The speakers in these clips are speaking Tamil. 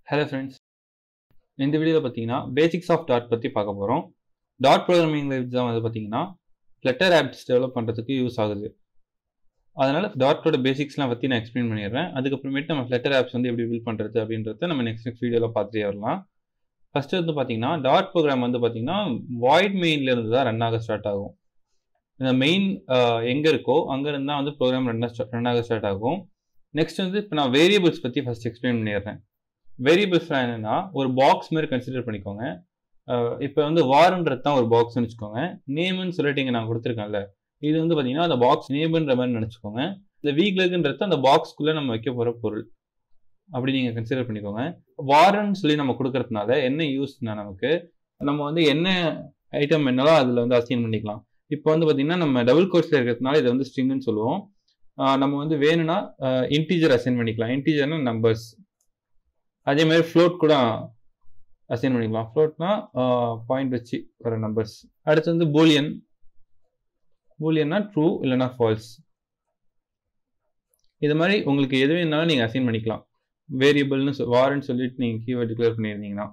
ஹலோ ஃப்ரெண்ட்ஸ் இந்த வீடியோவில் பார்த்தீங்கன்னா பேசிக்ஸ் ஆஃப் டாட் பற்றி பார்க்க போகிறோம் டாட் ப்ரோக்ராமிங் லாங்குவேஜ் தான் வந்து பார்த்தீங்கன்னா ஃப்ளட்டர் ஆப்ஸ் டெவலப் பண்ணுறதுக்கு யூஸ் ஆகுது அதனால் டாட்டோட பேசிக்ஸ்லாம் பற்றி நான் எக்ஸ்பிளைன் பண்ணிடுறேன் அதுக்கப்புறமேட்டு நம்ம ஃப்ளட்டர் ஆப்ஸ் வந்து எப்படி பில்ட் பண்ணுறது அப்படின்றத நம்ம நெக்ஸ்ட் நெக்ஸ்ட் வீடியோவில் பார்த்துட்டே வரலாம் ஃபஸ்ட்டு வந்து பார்த்தீங்கன்னா டாட் ப்ரோக்ராம் வந்து பார்த்தீங்கன்னா வாய்ட் மெயின்ல இருந்து தான் ரன் ஆக ஸ்டார்ட் ஆகும் இந்த மெயின் எங்கே இருக்கோ அங்கேருந்து தான் வந்து ப்ரோக்ராம் ரன் ரன் ஆக ஸ்டார்ட் ஆகும் நெக்ஸ்ட் வந்து இப்போ நான் வேரியபிள்ஸ் பற்றி ஃபஸ்ட் எக்ஸ்பிளைன் பண்ணிடுறேன் வேரியபிள்ஸ்லாம் என்னென்னா ஒரு பாக்ஸ் மாதிரி கன்சிடர் பண்ணிக்கோங்க இப்போ வந்து வார்ன்றது தான் ஒரு பாக்ஸ்னு வச்சுக்கோங்க நேம்னு சொல்லிட்டு இங்கே நான் கொடுத்துருக்கேன்ல இது வந்து பார்த்தீங்கன்னா அந்த பாக்ஸ் நேம்ன்ற மாதிரி நினச்சிக்கோங்க இந்த வீக்லகுன்றது அந்த பாக்ஸ்க்குள்ளே நம்ம வைக்க போகிற பொருள் அப்படி நீங்கள் கன்சிடர் பண்ணிக்கோங்க வாரன்னு சொல்லி நம்ம கொடுக்கறதுனால என்ன யூஸ்னா நமக்கு நம்ம வந்து என்ன ஐட்டம் என்னவோ அதில் வந்து அசைன் பண்ணிக்கலாம் இப்போ வந்து பார்த்தீங்கன்னா நம்ம டபுள் கோர்ஸில் இருக்கிறதுனால இதை வந்து ஸ்ட்ரிங்னு சொல்லுவோம் நம்ம வந்து வேணும்னா இன்டீஜர் அசைன் பண்ணிக்கலாம் இன்டீஜர்னா நம்பர்ஸ் அதே மாதிரி ஃப்ளோட் கூட அசைன் பண்ணிக்கலாம் ஃப்ளோட்னா பாயிண்ட் வச்சு வர நம்பர்ஸ் அடுத்து வந்து பூலியன் பூலியன்னா ட்ரூ இல்லைனா ஃபால்ஸ் இது மாதிரி உங்களுக்கு எது வேணாலும் நீங்கள் அசைன் பண்ணிக்கலாம் வேரியபிள்னு வாரன்னு சொல்லிட்டு நீங்கள் கீவேர்ட் டிக்ளேர் பண்ணியிருந்தீங்கன்னா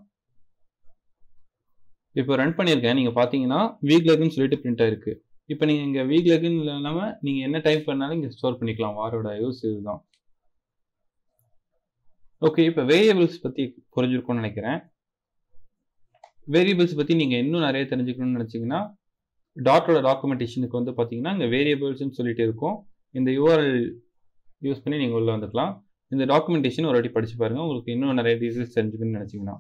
இப்போ ரன் பண்ணியிருக்கேன் நீங்கள் பார்த்தீங்கன்னா வீக் லெக்குன்னு சொல்லிட்டு பிரிண்ட் ஆயிருக்கு இப்போ நீங்கள் இங்கே வீக் லெக்குன்னு இல்லாமல் நீங்கள் என்ன டைப் பண்ணாலும் இங்கே ஸ்டோர் பண்ணிக்கலாம் வாரோட யூஸ் இதுதான் ஓகே இப்போ வேரியபிள்ஸ் பற்றி புரிஞ்சிருக்கும்னு நினைக்கிறேன் வேரியபிள்ஸ் பற்றி நீங்கள் இன்னும் நிறைய தெரிஞ்சுக்கணும்னு நினச்சிங்கன்னா டாட்டோட டாக்குமெண்டேஷனுக்கு வந்து பார்த்தீங்கன்னா இங்கே வேரியபிள்ஸ்னு சொல்லிட்டு இருக்கும் இந்த யூஆர்எல் யூஸ் பண்ணி நீங்கள் உள்ளே வந்துக்கலாம் இந்த டாக்குமெண்டேஷன் ஒரு வாட்டி படிச்சு பாருங்கள் உங்களுக்கு இன்னும் நிறைய டீட்டெயில்ஸ் தெரிஞ்சுக்கணும்னு நினச்சிங்கன்னா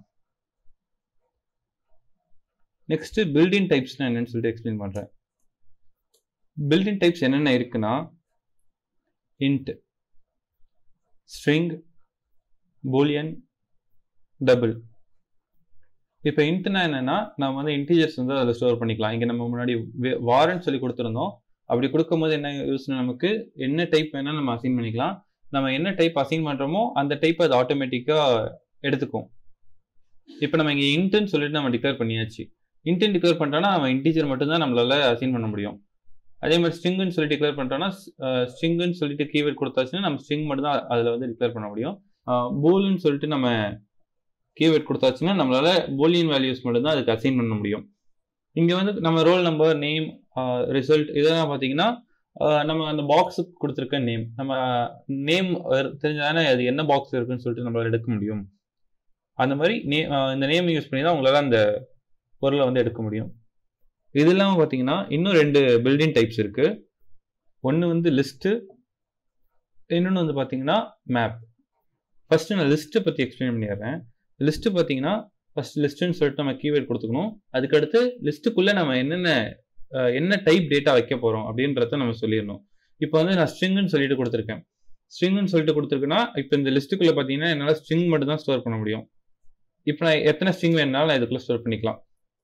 நெக்ஸ்ட் பில்டிங் டைப்ஸ்னா என்னன்னு சொல்லிட்டு எக்ஸ்பிளைன் பண்ணுறேன் பில்டிங் டைப்ஸ் என்னென்ன இருக்குன்னா இன்ட் ஸ்ட்ரிங் பூலியன் டபுள் இப்போ இன்ட்னா என்னன்னா நம்ம வந்து இன்டீஜர்ஸ் வந்து அதில் ஸ்டோர் பண்ணிக்கலாம் இங்கே நம்ம முன்னாடி வாரன்னு சொல்லி கொடுத்துருந்தோம் அப்படி கொடுக்கும்போது என்ன யூஸ்னா நமக்கு என்ன டைப் வேணால் நம்ம அசைன் பண்ணிக்கலாம் நம்ம என்ன டைப் அசைன் பண்ணுறோமோ அந்த டைப் அது ஆட்டோமேட்டிக்காக எடுத்துக்கும் இப்போ நம்ம இங்கே இன்ட்டுன்னு சொல்லிட்டு நம்ம டிக்ளேர் பண்ணியாச்சு இன்டென்ட் டிக்ளேர் பண்ணிட்டோம்னா நம்ம இன்டீஜர் மட்டும்தான் நம்மளால அசைன் பண்ண முடியும் அதே மாதிரி ஸ்ட்ரிங்குன்னு சொல்லி டிக்ளேர் பண்ணிட்டோம்னா ஸ்ட்ரிங்குன்னு சொல்லிட்டு கீவேர்ட் கொடுத்தாச்சுன்னா நம்ம ஸ்ட்ரிங் மட்டும் தான் அதில் வந்து டிக்ளேர் பண்ண முடியும் பூல்னு சொல்லிட்டு நம்ம கீவேர்ட் கொடுத்தாச்சுன்னா நம்மளால பூலியன் வேல்யூஸ் மட்டும்தான் அதுக்கு அசைன் பண்ண முடியும் இங்கே வந்து நம்ம ரோல் நம்பர் நேம் ரிசல்ட் இதெல்லாம் பார்த்தீங்கன்னா நம்ம அந்த பாக்ஸுக்கு கொடுத்துருக்க நேம் நம்ம நேம் தெரிஞ்சாதானே அது என்ன பாக்ஸ் இருக்குன்னு சொல்லிட்டு நம்மளால எடுக்க முடியும் அந்த மாதிரி நே இந்த நேம் யூஸ் பண்ணி தான் உங்களால் அந்த பொருளை வந்து எடுக்க முடியும் இது இல்லாமல் பார்த்தீங்கன்னா இன்னும் ரெண்டு பில்டிங் டைப்ஸ் இருக்கு ஒன்று வந்து லிஸ்ட்டு இன்னொன்று வந்து பார்த்தீங்கன்னா மேப் ஃபர்ஸ்ட் நான் லிஸ்ட்டை பற்றி எக்ஸ்பிளைன் பண்ணிடுறேன் லிஸ்ட்டு பார்த்தீங்கன்னா ஃபர்ஸ்ட் லிஸ்ட்டுன்னு சொல்லிட்டு நம்ம கீவேர்ட் கொடுத்துக்கணும் அதுக்கடுத்து லிஸ்ட்டுக்குள்ளே நம்ம என்னென்ன என்ன டைப் டேட்டா வைக்க போகிறோம் அப்படின்றத நம்ம சொல்லிடணும் இப்போ வந்து நான் ஸ்ட்ரிங்குன்னு சொல்லிட்டு கொடுத்துருக்கேன் ஸ்ட்ரிங்குன்னு சொல்லிட்டு கொடுத்துருக்கேன்னா இப்போ இந்த லிஸ்ட்டுக்குள்ளே பார்த்தீங்கன்னா என்னால் ஸ்ட்ரிங் மட்டும் தான் ஸ்டோர் பண்ண முடியும் இப்போ நான் எத்தனை ஸ்ட்ரிங் வேணாலும் நான் இதுக்குள்ளே ஸ்டோர் பண்ணிக்கலாம்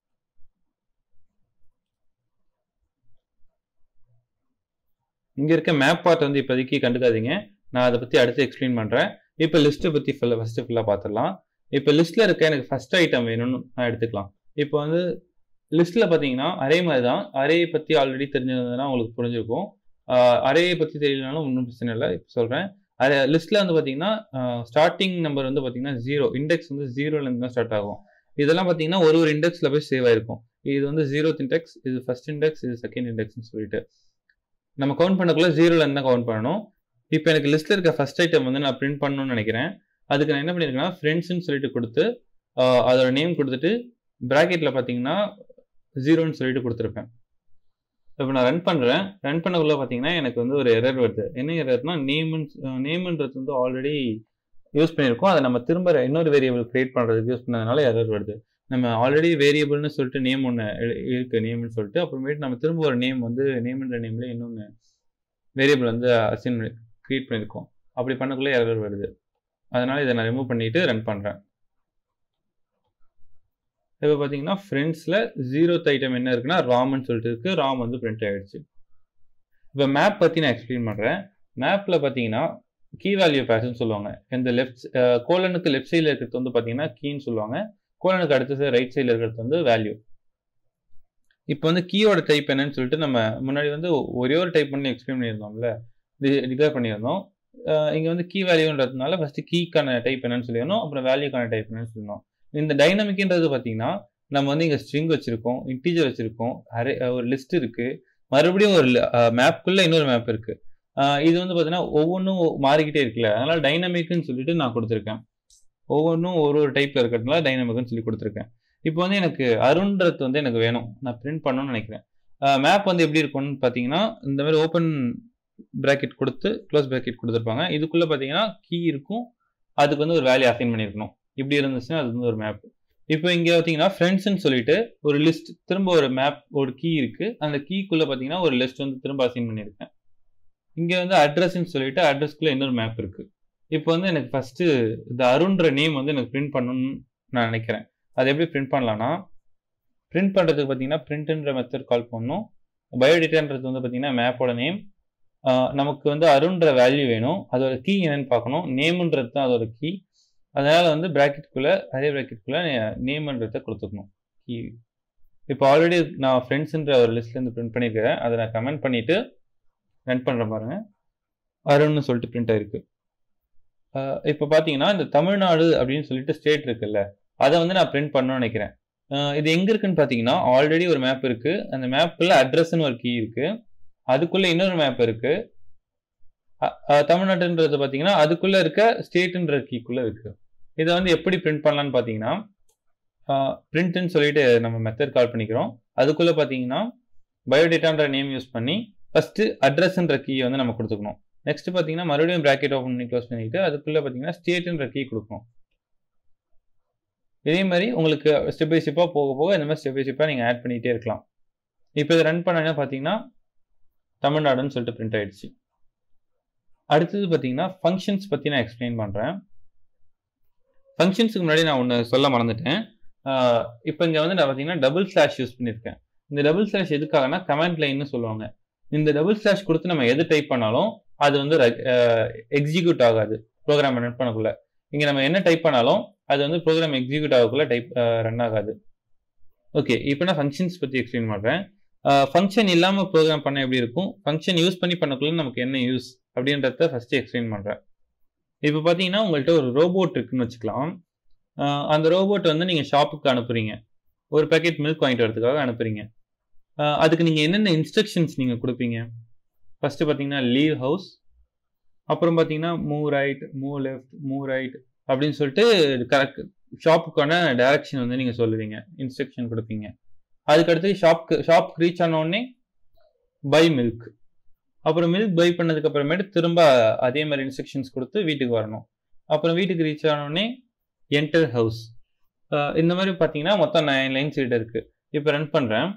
இங்கே இருக்க மேப் பார்ட் வந்து இப்போதைக்கு கண்டுக்காதீங்க நான் அதை பற்றி அடுத்து எக்ஸ்பிளைன் பண்ணுறேன் இப்போ லிஸ்ட்டை பற்றி ஃபுல்லாக ஃபஸ்ட்டு ஃபுல்லாக பார்த்துடலாம் இப்போ லிஸ்ட்டில் இருக்க எனக்கு ஃபஸ்ட் ஐட்டம் வேணும்னு நான் எடுத்துக்கலாம் இப்போ வந்து லிஸ்ட்டில் பார்த்தீங்கன்னா அரே மாதிரி தான் அரேயை பற்றி ஆல்ரெடி தெரிஞ்சதுன்னா உங்களுக்கு புரிஞ்சிருக்கும் அரேயை பற்றி தெரியலனாலும் ஒன்றும் பிரச்சனை இல்லை இப்போ சொல்கிறேன் அரே லிஸ்ட்டில் வந்து பார்த்தீங்கன்னா ஸ்டார்டிங் நம்பர் வந்து பார்த்தீங்கன்னா ஜீரோ இண்டெக்ஸ் வந்து ஜீரோலேருந்து தான் ஸ்டார்ட் ஆகும் இதெல்லாம் பார்த்தீங்கன்னா ஒரு ஒரு இண்டெக்ஸில் போய் சேவ் ஆயிருக்கும் இது வந்து ஜீரோத் இண்டெக்ஸ் இது ஃபர்ஸ்ட் இண்டெக்ஸ் இது செகண்ட் இண்டெக்ஸ்னு சொல்லிட்டு நம்ம கவுண்ட் பண்ணக்குள்ள ஜீரோலேருந்து தான் கவுண்ட் பண்ணணும் இப்போ எனக்கு லிஸ்ட்டில் இருக்க ஃபர்ஸ்ட் ஐட்டம் வந்து நான் பிரிண்ட் பண்ணணும்னு நினைக்கிறேன் அதுக்கு நான் என்ன பண்ணியிருக்கேன்னா ஃப்ரெண்ட்ஸ்னு சொல்லிட்டு கொடுத்து அதோட நேம் கொடுத்துட்டு ப்ராக்கெட்டில் பார்த்தீங்கன்னா ஜீரோன்னு சொல்லிட்டு கொடுத்துருப்பேன் இப்போ நான் ரன் பண்ணுறேன் ரன் பண்ணக்குள்ள பார்த்தீங்கன்னா எனக்கு வந்து ஒரு எரர் வருது என்ன எரர்னா நேம்னு நேம்ன்றது வந்து ஆல்ரெடி யூஸ் பண்ணியிருக்கோம் அதை நம்ம திரும்ப இன்னொரு வேரியபிள் கிரியேட் பண்ணுறதுக்கு யூஸ் பண்ணதுனால எரர் வருது நம்ம ஆல்ரெடி வேரியபிள்னு சொல்லிட்டு நேம் ஒன்று இருக்கு நேம்னு சொல்லிட்டு அப்புறமேட்டு நம்ம திரும்ப ஒரு நேம் வந்து நேம்ன்ற நேம்ல இன்னொன்று வேரியபிள் வந்து அசைன் கிரியேட் பண்ணியிருக்கோம் அப்படி பண்ணக்குள்ளே எரர் வருது அதனால இதை நான் ரிமூவ் பண்ணிட்டு ரன் பண்ணுறேன் இப்போ பார்த்தீங்கன்னா ஃப்ரெண்ட்ஸில் ஜீரோத் ஐட்டம் என்ன இருக்குன்னா ராம்னு சொல்லிட்டு இருக்கு ராம் வந்து பிரிண்ட் ஆகிடுச்சு இப்போ மேப் பற்றி நான் எக்ஸ்பிளைன் பண்ணுறேன் மேப்பில் பார்த்தீங்கன்னா கீ வேல்யூ பேஸ்ன்னு சொல்லுவாங்க இந்த லெஃப்ட் கோலனுக்கு லெஃப்ட் சைடில் இருக்கிறது வந்து பார்த்தீங்கன்னா கீன்னு சொல்லுவாங்க கோலனுக்கு அடுத்த ரைட் சைடில் இருக்கிறது வந்து வேல்யூ இப்போ வந்து கீயோட டைப் என்னன்னு சொல்லிட்டு நம்ம முன்னாடி வந்து ஒரே ஒரு டைப் பண்ணி எக்ஸ்பிளைன் பண்ணியிருந்தோம்ல டிக்ளேர் பண்ணியிருந்தோம் இங்கே வந்து கீ வேல்யூன்றதுனால ஃபஸ்ட்டு கீக்கான டைப் என்னன்னு சொல்லிடணும் அப்புறம் வேல்யூக்கான டைப் என்னன்னு சொல்லணும் இந்த டைனமிக்ன்றது பார்த்தீங்கன்னா நம்ம வந்து இங்கே ஸ்ட்ரிங் வச்சுருக்கோம் இன்டீஜர் வச்சுருக்கோம் அரே ஒரு லிஸ்ட் இருக்குது மறுபடியும் ஒரு மேப்குள்ளே இன்னொரு மேப் இருக்குது இது வந்து பார்த்தீங்கன்னா ஒவ்வொன்றும் மாறிக்கிட்டே இருக்குல்ல அதனால் டைனமிக்னு சொல்லிட்டு நான் கொடுத்துருக்கேன் ஒவ்வொன்றும் ஒரு ஒரு டைப்பில் இருக்கிறதுனால டைனமிக்னு சொல்லி கொடுத்துருக்கேன் இப்போ வந்து எனக்கு அருண்றது வந்து எனக்கு வேணும் நான் பிரிண்ட் பண்ணணும்னு நினைக்கிறேன் மேப் வந்து எப்படி இருக்கும்னு பார்த்தீங்கன்னா இந்த மாதிரி ஓப்பன் ப்ராக்கெட் கொடுத்து க்ளோஸ் ப்ராக்கெட் கொடுத்துருப்பாங்க இதுக்குள்ளே பார்த்தீங்கன்னா கீ இருக்கும் அதுக்கு வந்து ஒரு வேல்யூ அசைன் பண்ணியிருக்கணும் இப்படி இருந்துச்சுன்னா அது வந்து ஒரு மேப் இப்போ இங்கே பார்த்தீங்கன்னா ஃப்ரெண்ட்ஸ்னு சொல்லிட்டு ஒரு லிஸ்ட் திரும்ப ஒரு மேப் ஒரு கீ இருக்குது அந்த கீக்குள்ளே பார்த்தீங்கன்னா ஒரு லிஸ்ட் வந்து திரும்ப அசைன் பண்ணியிருக்கேன் இங்கே வந்து அட்ரஸ்ன்னு சொல்லிட்டு அட்ரஸ்க்குள்ளே இன்னொரு மேப் இருக்குது இப்போ வந்து எனக்கு ஃபஸ்ட்டு இந்த அருண்ற நேம் வந்து எனக்கு பிரிண்ட் பண்ணணும்னு நான் நினைக்கிறேன் அது எப்படி பிரிண்ட் பண்ணலான்னா பிரிண்ட் பண்ணுறதுக்கு பார்த்தீங்கன்னா பிரிண்ட்ன்ற மெத்தட் கால் பண்ணணும் பயோடேட்டான்றது வந்து பார்த்தீங்கன்னா மேப்போட நேம் நமக்கு வந்து அருண்ற வேல்யூ வேணும் அதோட கீ என்னன்னு பார்க்கணும் நேமுன்றது தான் அதோட கீ அதனால் வந்து ப்ராக்கெட்டுக்குள்ளே அதே ப்ராக்கெட்டுக்குள்ளே நேம்ன்றதை கொடுத்துக்கணும் கீ இப்போ ஆல்ரெடி நான் ஃப்ரெண்ட்ஸுன்ற ஒரு லிஸ்ட்லேருந்து பிரிண்ட் பண்ணியிருக்கிறேன் அதை நான் கமெண்ட் பண்ணிவிட்டு ரன் பண்ணுற பாருங்க அருண்னு சொல்லிட்டு பிரிண்ட் ஆயிருக்கு இப்போ பார்த்தீங்கன்னா இந்த தமிழ்நாடு அப்படின்னு சொல்லிட்டு ஸ்டேட் இருக்குல்ல அதை வந்து நான் பிரிண்ட் பண்ணணும்னு நினைக்கிறேன் இது எங்கே இருக்குன்னு பார்த்தீங்கன்னா ஆல்ரெடி ஒரு மேப் இருக்குது அந்த மேப்பில் அட்ரஸ்ன்னு ஒரு கீ இருக்குது அதுக்குள்ளே இன்னொரு மேப் இருக்குது தமிழ்நாட்டுன்றது பார்த்தீங்கன்னா அதுக்குள்ளே இருக்க ஸ்டேட்டுன்ற கீக்குள்ளே இருக்குது இதை வந்து எப்படி பிரிண்ட் பண்ணலான்னு பார்த்தீங்கன்னா பிரிண்ட்னு சொல்லிட்டு நம்ம மெத்தட் கால் பண்ணிக்கிறோம் அதுக்குள்ளே பார்த்தீங்கன்னா பயோடேட்டான்ற நேம் யூஸ் பண்ணி ஃபஸ்ட்டு அட்ரஸ்ன்ற கீயை வந்து நம்ம கொடுத்துக்கணும் நெக்ஸ்ட் பார்த்தீங்கன்னா மறுபடியும் ப்ராக்கெட் ஓப்பன் பண்ணி க்ளோஸ் பண்ணிட்டு அதுக்குள்ளே பார்த்தீங்கன்னா ஸ்டேட்டுன்ற கீ கொடுக்கணும் இதே மாதிரி உங்களுக்கு ஸ்டெப் பை ஸ்டெப்பாக போக போக இந்த மாதிரி ஸ்டெப் பை ஸ்டெப்பாக நீங்கள் ஆட் பண்ணிகிட்டே இருக்கலாம் இப்போ இதை ரன் பண்ண பார்த்தீங்கன்னா தமிழ்நாடுன்னு சொல்லிட்டு பிரிண்ட் ஆயிடுச்சு அடுத்தது பார்த்தீங்கன்னா ஃபங்க்ஷன்ஸ் பற்றி நான் எக்ஸ்பிளைன் பண்ணுறேன் ஃபங்க்ஷன்ஸுக்கு முன்னாடி நான் ஒன்று சொல்ல மறந்துட்டேன் இப்போ இங்கே வந்து நான் பார்த்தீங்கன்னா டபுள் ஸ்லாஷ் யூஸ் பண்ணியிருக்கேன் இந்த டபுள் ஸ்லாஷ் எதுக்காகனா கமெண்ட் லைன்னு சொல்லுவாங்க இந்த டபுள் ஸ்லாஷ் கொடுத்து நம்ம எது டைப் பண்ணாலும் அது வந்து எக்ஸிக்யூட் ஆகாது ப்ரோக்ராம் ரன் பண்ணக்குள்ள இங்கே நம்ம என்ன டைப் பண்ணாலும் அது வந்து ப்ரோக்ராம் எக்ஸிக்யூட் ஆகக்குள்ள டைப் ரன் ஆகாது ஓகே இப்போ நான் ஃபங்க்ஷன்ஸ் பற்றி எக்ஸ்பிளைன் பண்ணுறேன் ஃபங்க்ஷன் இல்லாமல் ப்ரோக்ராம் பண்ண எப்படி இருக்கும் ஃபங்க்ஷன் யூஸ் பண்ணி பண்ணக்குள்ள நமக்கு என்ன யூஸ் அப்படின்றத ஃபஸ்ட்டு எக்ஸ்பிளைன் பண்ணுறேன் இப்போ பார்த்தீங்கன்னா உங்கள்கிட்ட ஒரு ரோபோட் இருக்குன்னு வச்சுக்கலாம் அந்த ரோபோட் வந்து நீங்கள் ஷாப்புக்கு அனுப்புறீங்க ஒரு பேக்கெட் மில்க் வாங்கிட்டு வரதுக்காக அனுப்புறீங்க அதுக்கு நீங்கள் என்னென்ன இன்ஸ்ட்ரக்ஷன்ஸ் நீங்கள் கொடுப்பீங்க ஃபஸ்ட்டு பார்த்தீங்கன்னா லீவ் ஹவுஸ் அப்புறம் பார்த்தீங்கன்னா move right move left move right அப்படின்னு சொல்லிட்டு கரெக்ட் ஷாப்புக்கான டைரக்ஷன் வந்து நீங்கள் சொல்லுவீங்க இன்ஸ்ட்ரக்ஷன் கொடுப்பீங்க அதுக்கடுத்து ஷாப்க்கு ஷாப்க்கு ரீச் ஆனோடனே பை மில்க் அப்புறம் மில்க் பை பண்ணதுக்கு அப்புறமேட்டு திரும்ப அதே மாதிரி இன்ஸ்ட்ரக்ஷன்ஸ் கொடுத்து வீட்டுக்கு வரணும் அப்புறம் வீட்டுக்கு ரீச் ஆனோடனே என்டர் ஹவுஸ் இந்த மாதிரி பார்த்தீங்கன்னா மொத்தம் நைன் லைன்ஸ் கிட்ட இருக்குது இப்போ ரன் பண்ணுறேன்